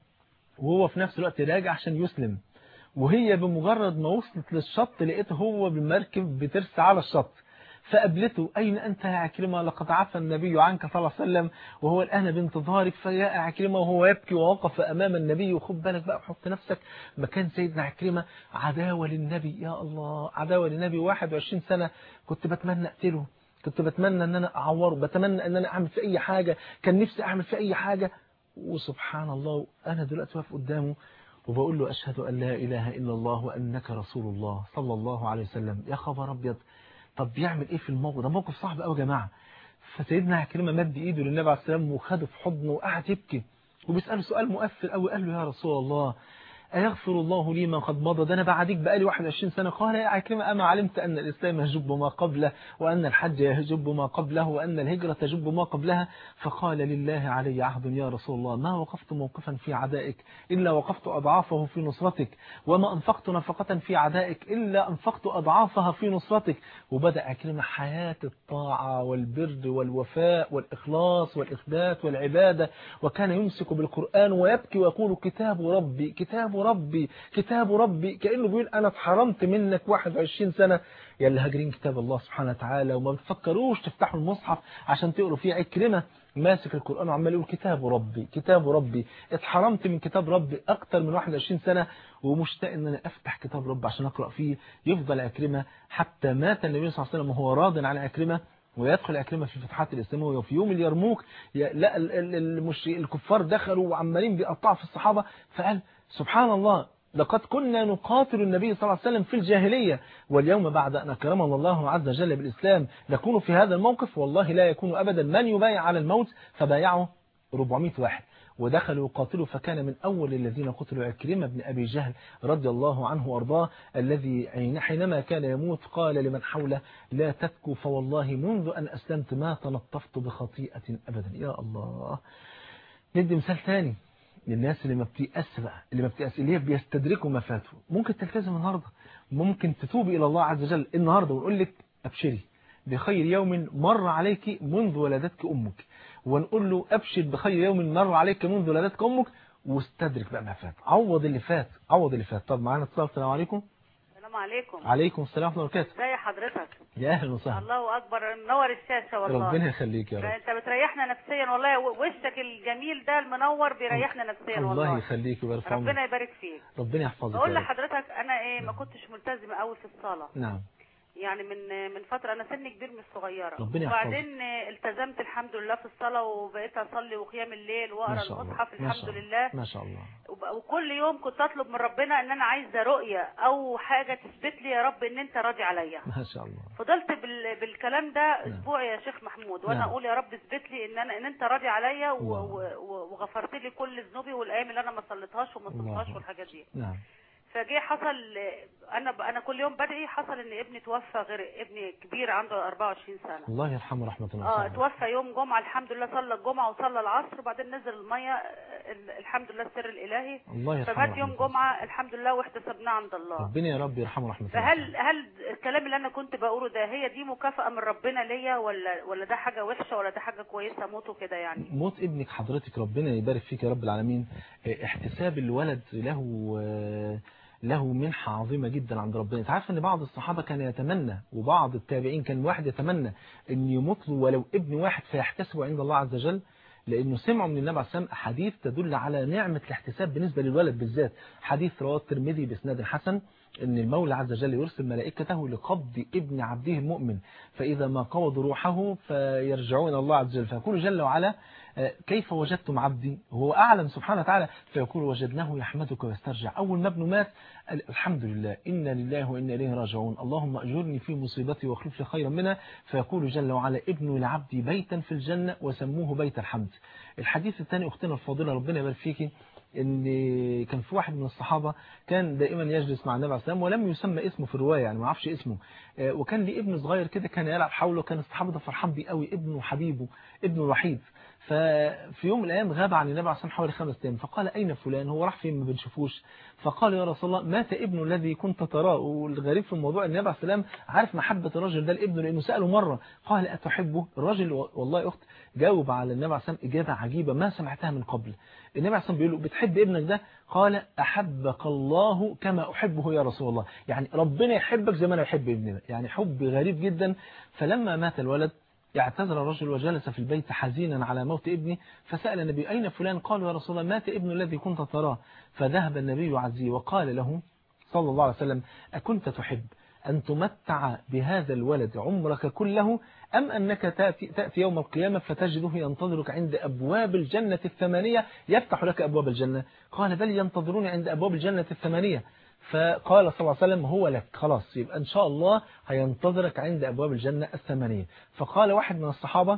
وهو في نفس الوقت راجع عشان يسلم وهي بمجرد ما وصلت للشط لقيته هو بالمركب بترسى على الشط فقابلته أين أنت يا عكرمة لقد عفى النبي عنك صلى الله عليه وسلم وهو الآن بانتظارك فيا عكرمة وهو يبكي ووقف أمام النبي وخد بالك بقى وحط نفسك مكان سيدنا عكرمة عداوة للنبي يا الله عداوة للنبي 21 سنة كنت بتمنى أقتله كنت بتمنى ان انا اعوره بتمنى ان انا اعمل في اي حاجة كان نفسي اعمل في اي حاجة وسبحان الله انا دلوقتي واقف قدامه وبقول له أشهد أن لا إله إلا الله وأنك رسول الله صلى الله عليه وسلم يا خبر أبيض طب بيعمل إيه في الموقف ده موقف صعب قوي يا جماعة فسيدنا عكرمة مد إيده للنبي عليه السلام وخده في حضنه وقعد يبكي وبيسأله سؤال مؤثر قوي قال له يا رسول الله أيغفر الله لي ما قد مضى ده أنا بعديك بقالي 21 سنة قال يا عكرمة أما علمت أن الإسلام يجب ما قبله وأن الحج يجب ما قبله وأن الهجرة تجب ما قبلها فقال لله علي عهد يا رسول الله ما وقفت موقفا في عدائك إلا وقفت أضعافه في نصرتك وما أنفقت نفقة في عدائك إلا أنفقت أضعافها في نصرتك وبدأ عكرمة حياة الطاعة والبر والوفاء والإخلاص والإخبات والعبادة وكان يمسك بالقرآن ويبكي ويقول كتاب ربي كتاب ربي كتاب ربي كأنه بيقول أنا اتحرمت منك 21 سنة يا اللي هاجرين كتاب الله سبحانه وتعالى وما بتفكروش تفتحوا المصحف عشان تقروا فيه عكرمة ماسك القرآن وعمال يقول كتاب ربي كتاب ربي اتحرمت من كتاب ربي أكتر من 21 سنة ومشتاق ان انا افتح كتاب ربي عشان اقرأ فيه يفضل عكرمة حتى مات النبي صلى الله عليه وسلم وهو راض عن عكرمة ويدخل عكرمة في فتحات الإسلامية وفي يوم اليرموك لا المش... الكفار دخلوا وعمالين بيقطعوا في الصحابة فقال سبحان الله لقد كنا نقاتل النبي صلى الله عليه وسلم في الجاهلية واليوم بعد أن أكرمنا الله عز وجل بالإسلام نكون في هذا الموقف والله لا يكون أبدا من يبايع على الموت فبايعه 400 واحد ودخلوا يقاتلوا فكان من أول الذين قتلوا عكرمة بن أبي جهل رضي الله عنه وارضاه الذي حينما كان يموت قال لمن حوله لا تبكوا فوالله منذ أن أسلمت ما تلطفت بخطيئة أبدا يا الله ندي مثال ثاني للناس اللي ما بتيأس بقى اللي ما بتيأس اللي هي بيستدركوا ما فاتوا ممكن تلتزم النهارده ممكن تتوبي إلى الله عز وجل النهارده ونقول لك أبشري بخير يوم مر عليك منذ ولدتك أمك ونقول له أبشر بخير يوم مر عليك منذ ولدتك أمك واستدرك بقى ما فات عوض اللي فات عوض اللي فات طب معانا اتصال السلام عليكم السلام عليكم عليكم السلام ورحمة الله وبركاته ازي حضرتك يا أهلا وسهلا الله اكبر منور الشاشه والله ربنا يخليك يا رب انت بتريحنا نفسيا والله وشك الجميل ده المنور بيريحنا نفسيا الله والله يخليك ويرفع عمرك ربنا يبارك فيك ربنا يحفظك بقول يا رب لحضرتك انا ايه ما كنتش ملتزمه قوي في الصلاه نعم يعني من من فتره انا سني كبير مش صغيره ربنا يحفظك. وبعدين التزمت الحمد لله في الصلاه وبقيت اصلي وقيام الليل ما واقرا شاء الله المصحف ما الحمد شاء الله لله ما شاء الله وب- وكل يوم كنت اطلب من ربنا ان انا عايزه رؤيه او حاجه تثبت لي يا رب ان انت راضي عليا ما شاء الله فضلت بال... بالكلام ده نعم. اسبوع يا شيخ محمود وانا نعم. اقول يا رب اثبت لي ان انا ان انت راضي عليا و... الله. و... و- وغفرت لي كل ذنوبي والايام اللي انا ما صليتهاش وما الله. صمتهاش والحاجات دي نعم فجه حصل انا ب... انا كل يوم بدعي حصل ان ابني توفى غير ابني كبير عنده 24 سنه الله يرحمه رحمة الله اه وسعه. توفى يوم جمعه الحمد لله صلى الجمعه وصلى العصر وبعدين نزل الميه ال- الحمد لله السر الالهي الله يرحمه فمات يوم رحمة الله. جمعه الحمد لله واحتسبناه عند الله ربنا يا رب يرحمه رحمة الله فهل هل الكلام اللي انا كنت بقوله ده هي دي مكافأة من ربنا ليا ولا ولا ده حاجة وحشة ولا ده حاجة كويسة موته كده يعني موت ابنك حضرتك ربنا يبارك فيك يا رب العالمين اه، احتساب الولد له اه، له منحة عظيمة جدا عند ربنا انت عارف ان بعض الصحابة كان يتمنى وبعض التابعين كان واحد يتمنى ان يموت له ولو ابن واحد فيحتسبه عند الله عز وجل لانه سمعوا من النبي عليه الصلاه والسلام حديث تدل على نعمة الاحتساب بالنسبة للولد بالذات حديث رواه الترمذي باسناد حسن ان المولى عز وجل يرسل ملائكته لقبض ابن عبده المؤمن فاذا ما قبضوا روحه فيرجعون إلى الله عز وجل فيقول جل وعلا آه، كيف وجدتم عبدي هو أعلم سبحانه وتعالى فيقول وجدناه يحمدك ويسترجع أول ما ابنه مات قال الحمد لله إنا لله وإنا إليه راجعون اللهم أجرني في مصيبتي واخلف لي خيرا منها فيقول جل وعلا ابن لعبدي بيتا في الجنة وسموه بيت الحمد الحديث الثاني أختنا الفاضلة ربنا يبارك فيكي ان كان في واحد من الصحابة كان دائما يجلس مع النبي عليه الصلاة والسلام ولم يسمى اسمه في الرواية يعني ما اعرفش اسمه آه، وكان ليه ابن صغير كده كان يلعب حوله كان الصحابة ده فرحان بيه قوي ابنه حبيبه ابنه الوحيد ففي يوم من الايام غاب عن النبي عليه الصلاة والسلام حوالي خمس ايام فقال اين فلان هو راح فين ما بنشوفوش فقال يا رسول الله مات ابنه الذي كنت تراه والغريب في الموضوع ان النبي عليه الصلاة والسلام عارف محبة الرجل ده لابنه لانه سأله مرة قال اتحبه الراجل والله يا اخت جاوب على النبي عليه الصلاة والسلام اجابة عجيبة ما سمعتها من قبل النبي عليه الصلاة والسلام بيقول له بتحب ابنك ده قال أحبك الله كما أحبه يا رسول الله يعني ربنا يحبك زي ما أنا يحب ابننا يعني حب غريب جدا فلما مات الولد اعتذر الرجل وجلس في البيت حزينا على موت ابنه فسأل النبي أين فلان قال يا رسول الله مات ابن الذي كنت تراه فذهب النبي عزيه وقال له صلى الله عليه وسلم أكنت تحب أن تمتع بهذا الولد عمرك كله أم أنك تأتي, تأتي يوم القيامة فتجده ينتظرك عند أبواب الجنة الثمانية يفتح لك أبواب الجنة قال بل ينتظروني عند أبواب الجنة الثمانية فقال صلى الله عليه وسلم هو لك خلاص يبقى إن شاء الله هينتظرك عند أبواب الجنة الثمانية فقال واحد من الصحابة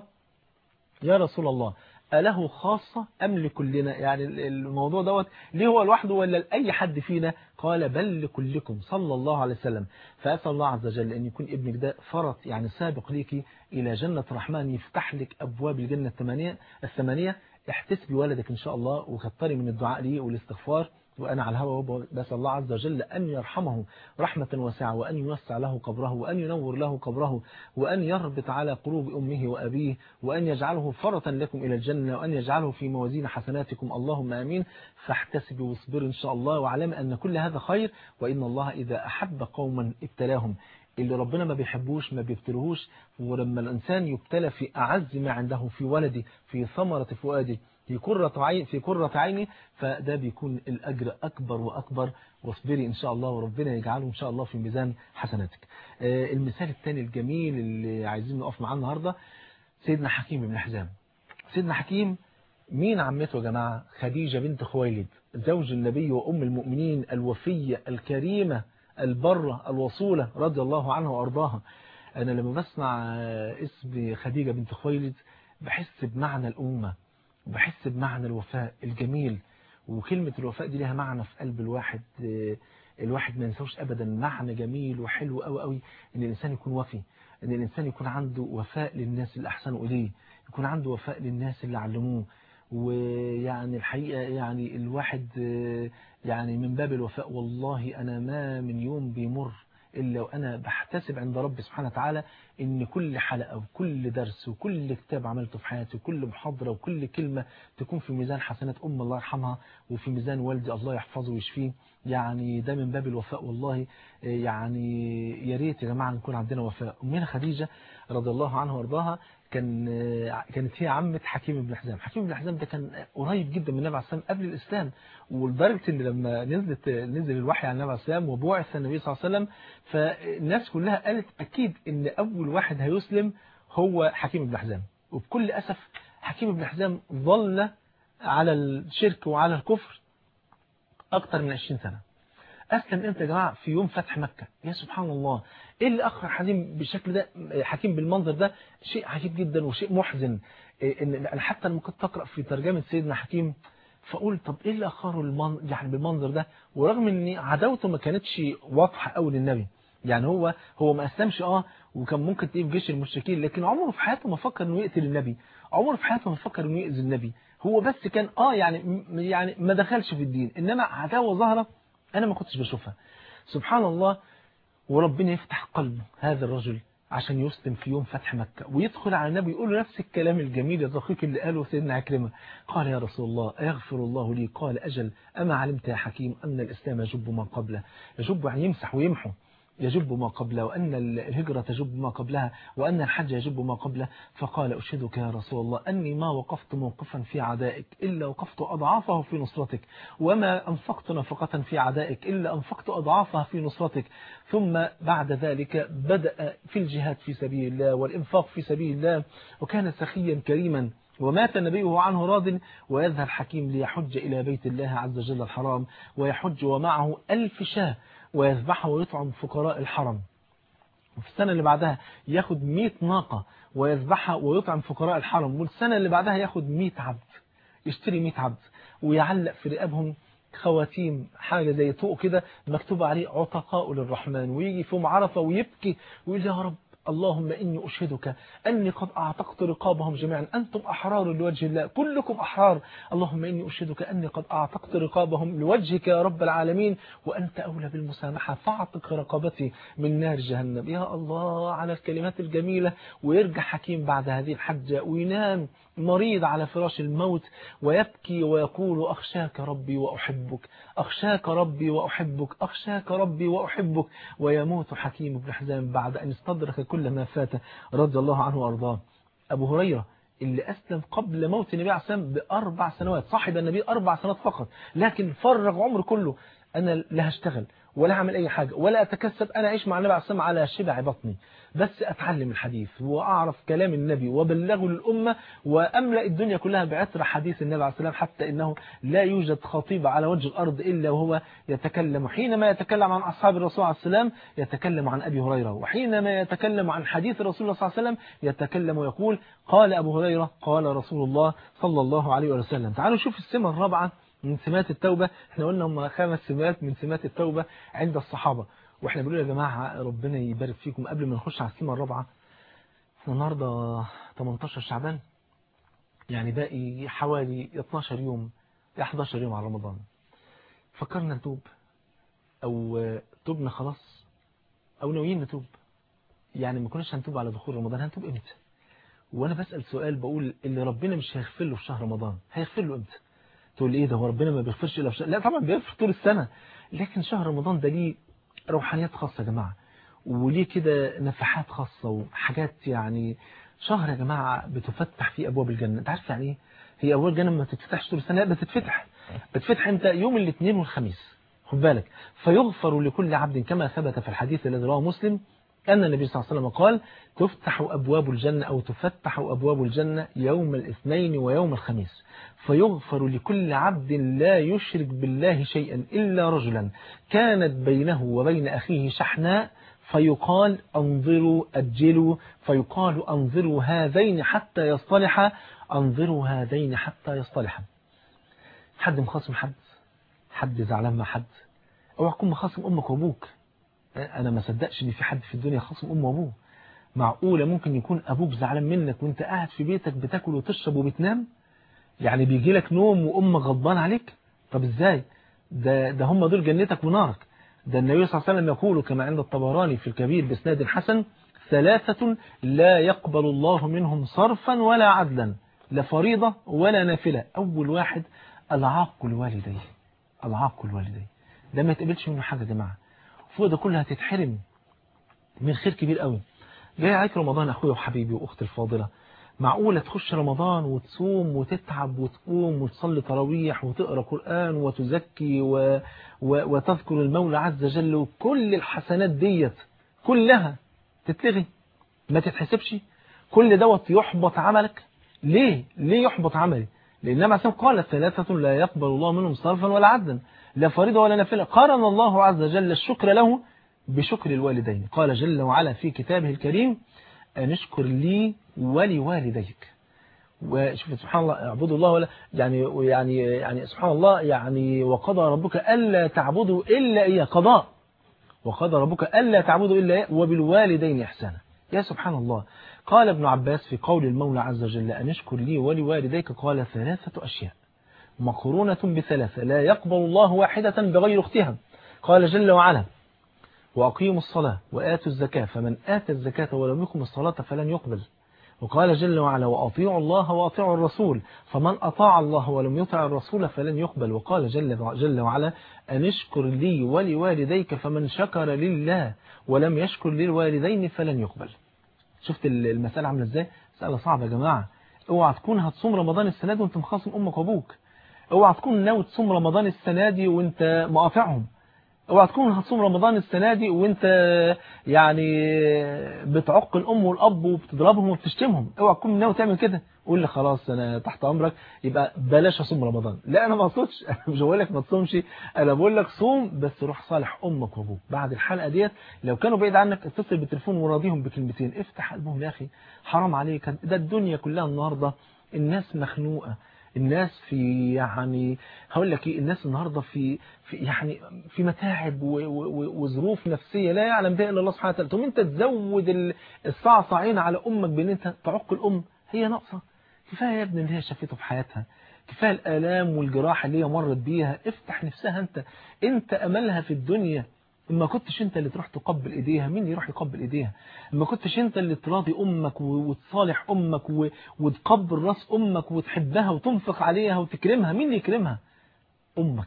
يا رسول الله أله خاصة أم لكلنا يعني الموضوع دوت ليه هو لوحده ولا لأي حد فينا قال بل لكلكم صلى الله عليه وسلم فأسأل الله عز وجل أن يكون ابنك ده فرط يعني سابق ليك إلى جنة الرحمن يفتح لك أبواب الجنة الثمانية الثمانية احتسبي ولدك إن شاء الله وكتري من الدعاء ليه والاستغفار وأنا على الهوى بسأل الله عز وجل أن يرحمه رحمة واسعة وأن يوسع له قبره وأن ينور له قبره وأن يربط على قلوب أمه وأبيه وأن يجعله فرطا لكم إلى الجنة وأن يجعله في موازين حسناتكم اللهم آمين فاحتسبي واصبري إن شاء الله واعلم أن كل هذا خير وإن الله إذا أحب قوما ابتلاهم اللي ربنا ما بيحبوش ما بيبتلهوش ولما الإنسان يبتلى في أعز ما عنده في ولدي في ثمرة فؤادي في كرة عين في كرة عيني فده بيكون الأجر أكبر وأكبر واصبري إن شاء الله وربنا يجعله إن شاء الله في ميزان حسناتك آه المثال الثاني الجميل اللي عايزين نقف معاه النهاردة سيدنا حكيم بن حزام سيدنا حكيم مين عمته يا جماعة خديجة بنت خويلد زوج النبي وأم المؤمنين الوفية الكريمة البرة الوصولة رضي الله عنها وأرضاها أنا لما بسمع اسم خديجة بنت خويلد بحس بمعنى الأمة وبحس بمعنى الوفاء الجميل وكلمة الوفاء دي لها معنى في قلب الواحد الواحد ما ينسوش أبدا معنى جميل وحلو قوي قوي إن الإنسان يكون وفي إن الإنسان يكون عنده وفاء للناس اللي أحسنوا إليه يكون عنده وفاء للناس اللي علموه ويعني الحقيقة يعني الواحد يعني من باب الوفاء والله أنا ما من يوم بيمر إلا وأنا بحتسب عند ربي سبحانه وتعالى ان كل حلقة وكل درس وكل كتاب عملته في حياتي وكل محاضرة وكل كلمة تكون في ميزان حسنات أم الله يرحمها وفي ميزان والدي الله يحفظه ويشفيه يعني ده من باب الوفاء والله يعني يا ريت يا جماعة نكون عندنا وفاء أمنا خديجة رضي الله عنها وارضاها كان كانت هي عمة حكيم بن حزام حكيم بن حزام ده كان قريب جدا من النبي عليه السلام قبل الإسلام ولدرجة ان لما نزلت نزل الوحي على النبي عليه السلام وبعث النبي صلى الله عليه وسلم فالناس كلها قالت أكيد ان أول واحد هيسلم هو حكيم بن حزام وبكل أسف حكيم بن حزام ظل على الشرك وعلى الكفر أكثر من 20 سنة أسلم إمتى يا جماعة في يوم فتح مكة يا سبحان الله إيه اللي أخر حكيم بالشكل ده حكيم بالمنظر ده شيء عجيب جدا وشيء محزن إن أنا حتى لما كنت أقرأ في ترجمة سيدنا حكيم فأقول طب إيه اللي أخره المن... يعني بالمنظر ده ورغم إن عداوته ما كانتش واضحة قوي للنبي يعني هو هو ما أسلمش آه وكان ممكن تلاقيه في جيش المشركين لكن عمره في حياته ما فكر إنه يقتل النبي عمره في حياته ما فكر إنه يأذي النبي هو بس كان آه يعني يعني ما دخلش في الدين إنما عداوة ظاهرة أنا ما كنتش بشوفها سبحان الله وربنا يفتح قلب هذا الرجل عشان يسلم في يوم فتح مكة ويدخل على النبي يقول له نفس الكلام الجميل الرقيق اللي قاله سيدنا عكرمة قال يا رسول الله أيغفر الله لي قال أجل أما علمت يا حكيم أن الإسلام يجب ما قبله يجب يعني يمسح ويمحو يجب ما قبله وأن الهجرة تجب ما قبلها وأن الحج يجب ما قبله فقال أشهدك يا رسول الله أني ما وقفت موقفا في عدائك إلا وقفت أضعافه في نصرتك وما أنفقت نفقة في عدائك إلا أنفقت أضعافها في نصرتك ثم بعد ذلك بدأ في الجهاد في سبيل الله والإنفاق في سبيل الله وكان سخيا كريما ومات النبي وهو عنه راض ويذهب حكيم ليحج إلى بيت الله عز وجل الحرام ويحج ومعه ألف شاه ويذبحها ويطعم فقراء الحرم وفي السنة اللي بعدها ياخد 100 ناقة ويذبحها ويطعم فقراء الحرم والسنة اللي بعدها ياخد 100 عبد يشتري 100 عبد ويعلق في رقابهم خواتيم حاجة زي طوق كده مكتوب عليه عتقاء للرحمن ويجي في يوم عرفة ويبكي ويقول يا رب اللهم إني أشهدك أني قد أعتقت رقابهم جميعا أنتم أحرار لوجه الله كلكم أحرار اللهم إني أشهدك أني قد أعتقت رقابهم لوجهك يا رب العالمين وأنت أولى بالمسامحة فاعتق رقبتي من نار جهنم يا الله على الكلمات الجميلة ويرجع حكيم بعد هذه الحجة وينام مريض على فراش الموت ويبكي ويقول أخشاك ربي وأحبك أخشاك ربي وأحبك أخشاك ربي وأحبك ويموت حكيم بن حزام بعد أن استدرك كل ما فات رضي الله عنه وأرضاه أبو هريرة اللي أسلم قبل موت النبي عليه السلام بأربع سنوات صاحب النبي أربع سنوات فقط لكن فرغ عمر كله أنا لا هشتغل ولا أعمل أي حاجة ولا أتكسب أنا أعيش مع النبي عليه السلام على شبع بطني بس أتعلم الحديث وأعرف كلام النبي وبلغه للأمة وأملأ الدنيا كلها بعطر حديث النبي عليه السلام حتى إنه لا يوجد خطيب على وجه الأرض إلا وهو يتكلم حينما يتكلم عن أصحاب الرسول عليه السلام يتكلم عن أبي هريرة وحينما يتكلم عن حديث الرسول صلى الله عليه وسلم يتكلم ويقول قال أبو هريرة قال رسول الله صلى الله عليه وسلم تعالوا شوف السمة الرابعة من سمات التوبة احنا قلنا هم خمس سمات من سمات التوبة عند الصحابة واحنا بنقول يا جماعة ربنا يبارك فيكم قبل ما نخش على السمة الرابعة احنا النهاردة 18 شعبان يعني باقي حوالي 12 يوم 11 يوم على رمضان فكرنا نتوب او تبنا خلاص او ناويين نتوب يعني ما كناش هنتوب على دخول رمضان هنتوب امتى وانا بسأل سؤال بقول اللي ربنا مش هيغفر له في شهر رمضان هيغفر له امتى تقول لي ايه ده هو ربنا ما بيغفرش الا في شهر لا طبعا بيغفر طول السنة لكن شهر رمضان ده ليه روحانيات خاصة يا جماعة وليه كده نفحات خاصة وحاجات يعني شهر يا جماعة بتفتح فيه أبواب الجنة انت عارف يعني ايه هي أبواب الجنة ما تتفتحش طول السنة لا بتتفتح بتفتح امتى يوم الاثنين والخميس خد بالك فيغفر لكل عبد كما ثبت في الحديث الذي رواه مسلم أن النبي صلى الله عليه وسلم قال تفتح أبواب الجنة أو تفتح أبواب الجنة يوم الاثنين ويوم الخميس فيغفر لكل عبد لا يشرك بالله شيئا إلا رجلا كانت بينه وبين أخيه شحناء فيقال انظروا أجلوا فيقال انظروا هذين حتى يصطلحا انظروا هذين حتى يصطلحا حد مخاصم حد حد زعلان مع حد اوعى تكون مخاصم امك وابوك انا ما صدقش ان في حد في الدنيا خاصم امه وابوه معقولة ممكن يكون ابوك زعلان منك وانت قاعد في بيتك بتاكل وتشرب وبتنام يعني بيجي لك نوم وامك غضبان عليك طب ازاي ده ده هم دول جنتك ونارك ده النبي صلى الله عليه وسلم يقول كما عند الطبراني في الكبير باسناد حسن ثلاثة لا يقبل الله منهم صرفا ولا عدلا لا فريضة ولا نافلة أول واحد العاق الوالدين العاق الوالدين ده ما يتقبلش منه حاجة يا جماعة فوق ده كله هتتحرم من خير كبير قوي جاي عليك رمضان أخويا وحبيبي وأختي الفاضلة معقولة تخش رمضان وتصوم وتتعب وتقوم وتصلي تراويح وتقرأ قرآن وتزكي و... و... وتذكر المولى عز وجل وكل الحسنات ديت كلها تتلغي ما تتحسبش كل دوت يحبط عملك ليه ليه يحبط عملي لأن النبي عليه قال ثلاثة لا يقبل الله منهم صرفا ولا عدلا لا فريضة ولا نافلة قارن الله عز وجل الشكر له بشكر الوالدين قال جل وعلا في كتابه الكريم أن اشكر لي ولوالديك وشوف سبحان الله اعبدوا الله ولا يعني يعني يعني سبحان الله يعني وقضى ربك ألا تعبدوا إلا إياه قضاء وقضى ربك ألا تعبدوا إلا إياه وبالوالدين إحسانا يا سبحان الله قال ابن عباس في قول المولى عز وجل أن اشكر لي ولوالديك قال ثلاثة أشياء مقرونة بثلاثة لا يقبل الله واحدة بغير اختها قال جل وعلا وأقيموا الصلاة وآتوا الزكاة فمن آتى الزكاة ولم يقم الصلاة فلن يقبل وقال جل وعلا وأطيعوا الله وأطيعوا الرسول فمن أطاع الله ولم يطع الرسول فلن يقبل وقال جل, جل وعلا أن اشكر لي ولوالديك فمن شكر لله ولم يشكر للوالدين فلن يقبل شفت المسألة عاملة ازاي مسألة صعبة يا جماعة اوعى تكون هتصوم رمضان السنة دي وانت مخاصم أمك وأبوك اوعى تكون ناوي تصوم رمضان السنة دي وانت مقاطعهم اوعى تكون هتصوم رمضان السنة دي وانت يعني بتعق الام والاب وبتضربهم وبتشتمهم اوعى تكون ناوي تعمل كده قول لي خلاص انا تحت امرك يبقى بلاش اصوم رمضان لا انا ما اقصدش انا مش بقول لك ما تصومش انا بقول لك صوم بس روح صالح امك وابوك بعد الحلقه ديت لو كانوا بعيد عنك اتصل بالتليفون وراضيهم بكلمتين افتح قلبهم يا اخي حرام عليك ده الدنيا كلها النهارده الناس مخنوقه الناس في يعني هقول لك ايه الناس النهارده في, في يعني في متاعب وظروف نفسيه لا يعلم بها الا الله سبحانه وتعالى ثم انت تزود الصعصعين على امك بان انت تعق الام هي ناقصه كفايه يا ابني اللي هي شافته في حياتها كفايه الالام والجراح اللي هي مرت بيها افتح نفسها انت انت املها في الدنيا ما كنتش انت اللي تروح تقبل ايديها مين يروح يقبل ايديها ما كنتش انت اللي تراضي امك وتصالح امك وتقبل راس امك وتحبها وتنفق عليها وتكرمها مين اللي يكرمها امك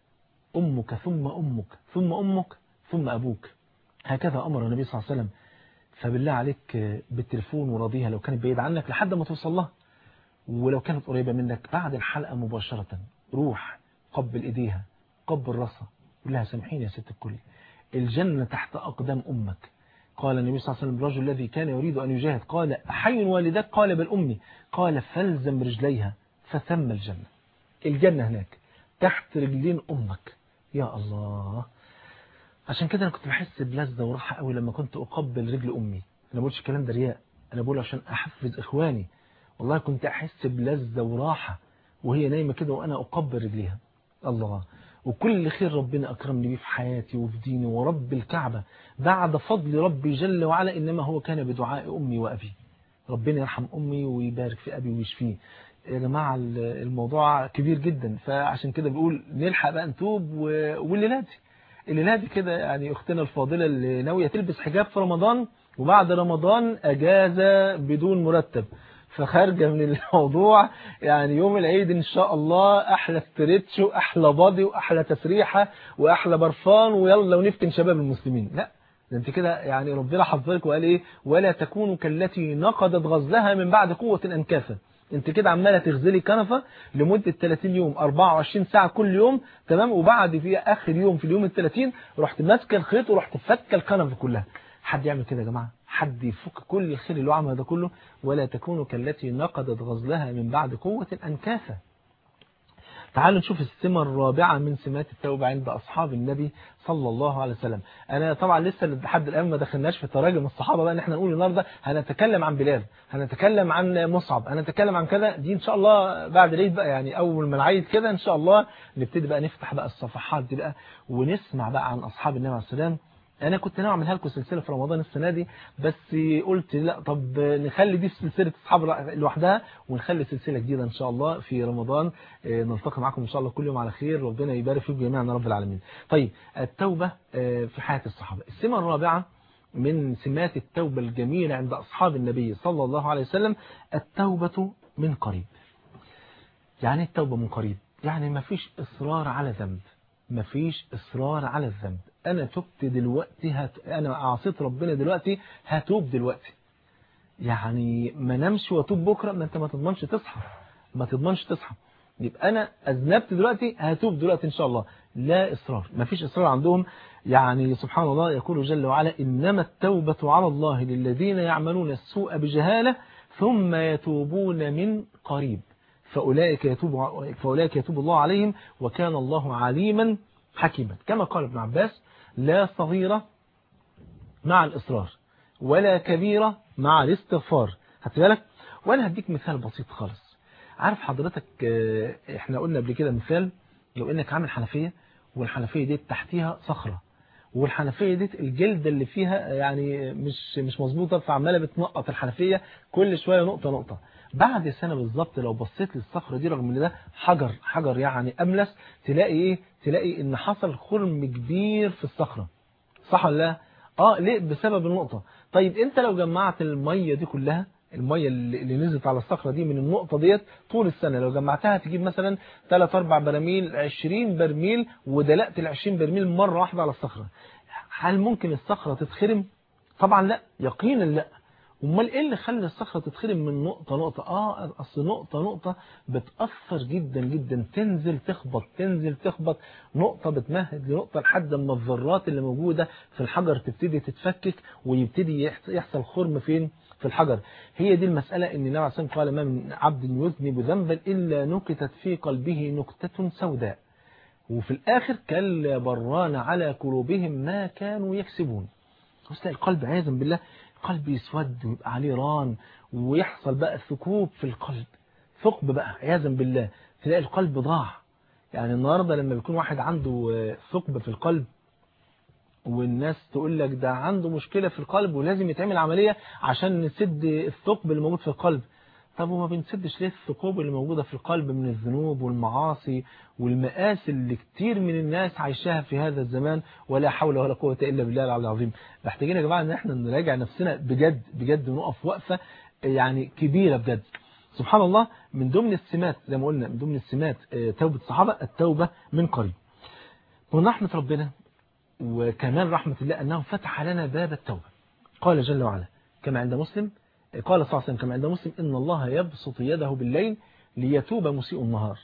امك ثم امك ثم امك ثم ابوك هكذا امر النبي صلى الله عليه وسلم فبالله عليك بالتليفون وراضيها لو كانت بعيد عنك لحد ما توصل لها ولو كانت قريبة منك بعد الحلقة مباشرة روح قبل ايديها قبل راسها قول لها سامحيني يا ست الكل الجنة تحت أقدام أمك قال النبي صلى الله عليه وسلم الرجل الذي كان يريد أن يجاهد قال أحي والدك قال بل أمي قال فالزم رجليها فثم الجنة الجنة هناك تحت رجلين أمك يا الله عشان كده أنا كنت بحس بلذة وراحة قوي لما كنت أقبل رجل أمي أنا بقولش الكلام ده رياء أنا بقول عشان أحفز إخواني والله كنت أحس بلذة وراحة وهي نايمة كده وأنا أقبل رجليها الله وكل خير ربنا أكرمني بيه في حياتي وفي ديني ورب الكعبة بعد فضل ربي جل وعلا إنما هو كان بدعاء أمي وأبي ربنا يرحم أمي ويبارك في أبي ويشفيه يا جماعة الموضوع كبير جدا فعشان كده بقول نلحق بقى نتوب والليلة دي الليلة دي كده يعني أختنا الفاضلة اللي ناوية تلبس حجاب في رمضان وبعد رمضان أجازة بدون مرتب فخارجة من الموضوع يعني يوم العيد إن شاء الله أحلى ستريتش وأحلى بادي وأحلى تسريحة وأحلى برفان ويلا ونفتن شباب المسلمين لا ده انت كده يعني ربنا حذرك وقال ايه ولا تكونوا كالتي نقضت غزلها من بعد قوة انكافا انت كده عماله تغزلي كنفه لمده 30 يوم 24 ساعه كل يوم تمام وبعد في اخر يوم في اليوم ال 30 رحت ماسكه الخيط ورحت فكه الكنفه كلها حد يعمل كده يا جماعه حد يفك كل الخير اللي هو عمله ده كله ولا تكونوا كالتي نقضت غزلها من بعد قوة أنكافا تعالوا نشوف السمة الرابعة من سمات التوبة عند أصحاب النبي صلى الله عليه وسلم أنا طبعا لسه لحد الآن ما دخلناش في تراجم الصحابة بقى ان احنا نقول النهاردة هنتكلم عن بلال هنتكلم عن مصعب هنتكلم عن كذا دي إن شاء الله بعد العيد بقى يعني أول ما نعيد كده إن شاء الله نبتدي بقى نفتح بقى الصفحات دي بقى ونسمع بقى عن أصحاب النبي عليه السلام انا كنت ناوي اعملها لكم سلسله في رمضان السنه دي بس قلت لا طب نخلي دي في سلسله اصحاب لوحدها ونخلي سلسله جديده ان شاء الله في رمضان نلتقي معكم ان شاء الله كل يوم على خير ربنا يبارك فيكم جميعا يا رب العالمين طيب التوبه في حياه الصحابه السمه الرابعه من سمات التوبة الجميلة عند أصحاب النبي صلى الله عليه وسلم التوبة من قريب يعني التوبة من قريب يعني ما فيش إصرار على ذنب ما فيش إصرار على الذنب أنا تبت دلوقتي هت... أنا عصيت ربنا دلوقتي هتوب دلوقتي يعني ما نمش واتوب بكرة ما انت ما تضمنش تصحى ما تضمنش تصحى يبقى انا اذنبت دلوقتي هتوب دلوقتي ان شاء الله لا اصرار ما فيش اصرار عندهم يعني سبحان الله يقول جل وعلا انما التوبة على الله للذين يعملون السوء بجهالة ثم يتوبون من قريب فأولئك يتوب, فأولئك يتوب الله عليهم وكان الله عليما حكيما كما قال ابن عباس لا صغيرة مع الإصرار ولا كبيرة مع الاستغفار هات بالك وانا هديك مثال بسيط خالص عارف حضرتك احنا قلنا قبل كده مثال لو انك عامل حنفية والحنفية دي تحتيها صخرة والحنفية دي الجلد اللي فيها يعني مش مش مظبوطة فعمالة بتنقط الحنفية كل شوية نقطة نقطة بعد سنة بالظبط لو بصيت للصخرة دي رغم ان ده حجر حجر يعني املس تلاقي ايه تلاقي ان حصل خرم كبير في الصخرة صح ولا لا اه ليه بسبب النقطة طيب انت لو جمعت المية دي كلها المية اللي نزلت على الصخرة دي من النقطة ديت طول السنة لو جمعتها تجيب مثلا 3 4 براميل 20 برميل ودلقت ال 20 برميل مرة واحدة على الصخرة هل ممكن الصخرة تتخرم طبعا لا يقينا لا امال ايه اللي خلى الصخره تتخرم من نقطه نقطه اه اصل نقطه نقطه بتاثر جدا جدا تنزل تخبط تنزل تخبط نقطه بتمهد لنقطه لحد ما الذرات اللي موجوده في الحجر تبتدي تتفكك ويبتدي يحصل خرم فين في الحجر هي دي المساله ان النبي عليه الصلاه والسلام قال ما من عبد يذنب ذنبا الا نكتت في قلبه نكته سوداء وفي الاخر كلا بران على قلوبهم ما كانوا يكسبون تلاقي القلب عياذا بالله القلب يسود ويبقى عليه ران ويحصل بقى ثقوب في القلب ثقب بقى عياذا بالله تلاقي القلب ضاع يعني النهاردة لما بيكون واحد عنده ثقب في القلب والناس تقول لك ده عنده مشكلة في القلب ولازم يتعمل عملية عشان نسد الثقب اللي موجود في القلب طب وما بنسدش ليه الثقوب اللي موجودة في القلب من الذنوب والمعاصي والمآسي اللي كتير من الناس عايشاها في هذا الزمان ولا حول ولا قوة إلا بالله العلي العظيم محتاجين يا جماعة ان احنا نراجع نفسنا بجد بجد ونقف وقفة يعني كبيرة بجد سبحان الله من ضمن السمات زي ما قلنا من ضمن السمات توبة الصحابة التوبة من قريب من رحمة ربنا وكمان رحمة الله أنه فتح لنا باب التوبة قال جل وعلا كما عند مسلم قال صلى الله عليه وسلم كما عند مسلم إن الله يبسط يده بالليل ليتوب مسيء النهار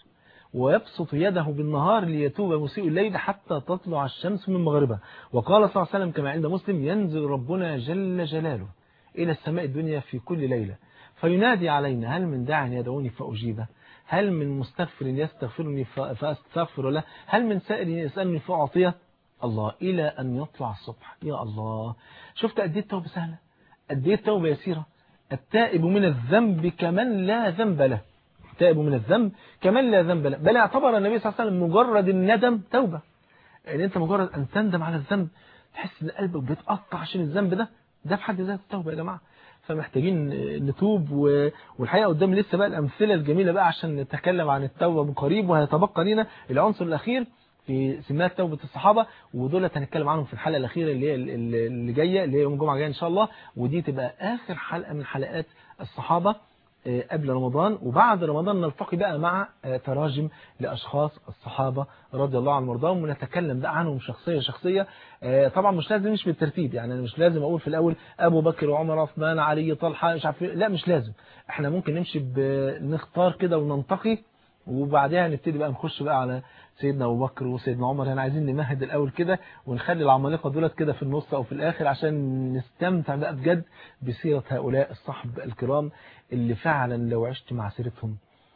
ويبسط يده بالنهار ليتوب مسيء الليل حتى تطلع الشمس من مغربها وقال صلى الله عليه وسلم كما عند مسلم ينزل ربنا جل جلاله إلى السماء الدنيا في كل ليلة فينادي علينا هل من داع يدعوني فأجيبه هل من مستغفر يستغفرني فأستغفر له هل من سائل يسألني فأعطيه الله إلى أن يطلع الصبح يا الله شفت قد ايه التوبة سهلة قد ايه التوبة يسيرة التائب من الذنب كمن لا ذنب له التائب من الذنب كمن لا ذنب له بل اعتبر النبي صلى الله عليه وسلم مجرد الندم توبة يعني انت مجرد ان تندم على الذنب تحس ان قلبك بيتقطع عشان الذنب ده ده في حد ذاته التوبة يا جماعة فمحتاجين نتوب والحقيقة قدام لسه بقى الأمثلة الجميلة بقى عشان نتكلم عن التوبة من قريب وهيتبقى لنا العنصر الأخير في سمات توبة الصحابة ودول هنتكلم عنهم في الحلقة الأخيرة اللي هي اللي جاية اللي هي يوم الجمعة الجاية إن شاء الله ودي تبقى آخر حلقة من حلقات الصحابة قبل رمضان وبعد رمضان نلتقي بقى مع تراجم لأشخاص الصحابة رضي الله عنهم وارضاهم ونتكلم بقى عنهم شخصية شخصية طبعا مش لازم مش بالترتيب يعني أنا مش لازم أقول في الأول أبو بكر وعمر عثمان علي طلحة مش عارف لا مش لازم احنا ممكن نمشي بنختار كده وننتقي وبعدها نبتدي بقى نخش بقى على سيدنا أبو بكر وسيدنا عمر يعني عايزين نمهد الأول كده ونخلي العمالقة دولت كده في النص أو في الآخر عشان نستمتع بقى بجد بسيرة هؤلاء الصحب الكرام اللي فعلا لو عشت مع سيرتهم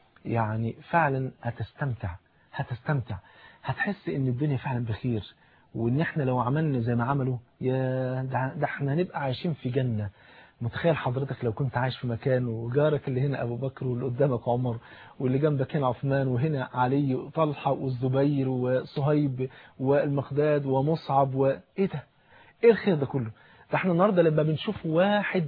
يعني فعلا هتستمتع هتستمتع هتحس ان الدنيا فعلا بخير وان احنا لو عملنا زي ما عملوا يا ده احنا هنبقى عايشين في جنة متخيل حضرتك لو كنت عايش في مكان وجارك اللي هنا أبو بكر واللي قدامك عمر واللي جنبك هنا عثمان وهنا علي وطلحة والزبير وصهيب والمقداد ومصعب وإيه ده إيه الخير ده كله ده احنا النهاردة لما بنشوف واحد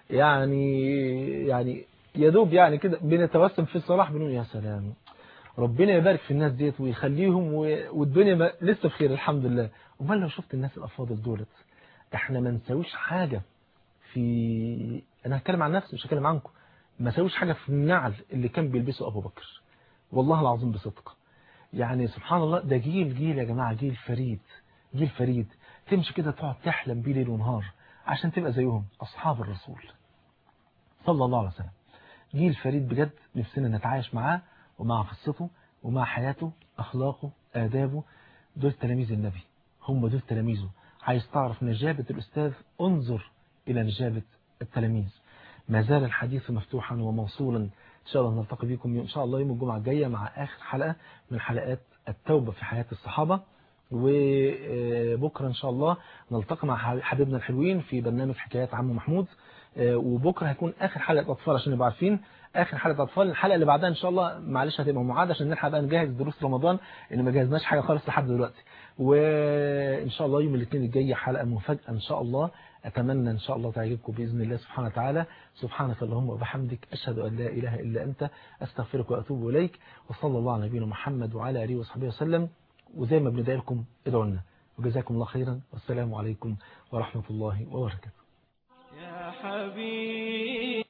يعني يعني يدوب يعني كده بنتوسم في الصلاح بنقول يا سلام ربنا يبارك في الناس ديت ويخليهم والدنيا لسه بخير الحمد لله امال لو شفت الناس الافاضل دولت احنا ما نسويش حاجة في انا هتكلم عن نفسي مش هتكلم عنكم ما سويش حاجة في النعل اللي كان بيلبسه ابو بكر والله العظيم بصدق يعني سبحان الله ده جيل جيل يا جماعة جيل فريد جيل فريد تمشي كده تقعد تحلم بيه ليل ونهار عشان تبقى زيهم أصحاب الرسول صلى الله عليه وسلم جيل فريد بجد نفسنا نتعايش معاه ومع قصته ومع حياته أخلاقه آدابه دول تلاميذ النبي هم دول تلاميذه عايز تعرف نجابة الأستاذ انظر إلى نجابة التلاميذ ما زال الحديث مفتوحا وموصولا إن شاء الله نلتقي بكم إن شاء الله يوم الجمعة الجاية مع آخر حلقة من حلقات التوبة في حياة الصحابة وبكرة إن شاء الله نلتقي مع حبيبنا الحلوين في برنامج حكايات عم محمود وبكرة هيكون آخر حلقة أطفال عشان نبقى عارفين آخر حلقة أطفال الحلقة اللي بعدها إن شاء الله معلش هتبقى معاد عشان نلحق بقى نجهز دروس رمضان إن ما جهزناش حاجة خالص لحد دلوقتي وإن شاء الله يوم الاثنين الجاي حلقة مفاجأة إن شاء الله أتمنى إن شاء الله تعجبكم بإذن الله سبحانه وتعالى سبحانك اللهم وبحمدك أشهد أن لا إله إلا أنت أستغفرك وأتوب إليك وصلى الله على نبينا محمد وعلى آله وصحبه وسلم وزي ما بندعي لكم ادعوا لنا وجزاكم الله خيرا والسلام عليكم ورحمة الله وبركاته يا حبيب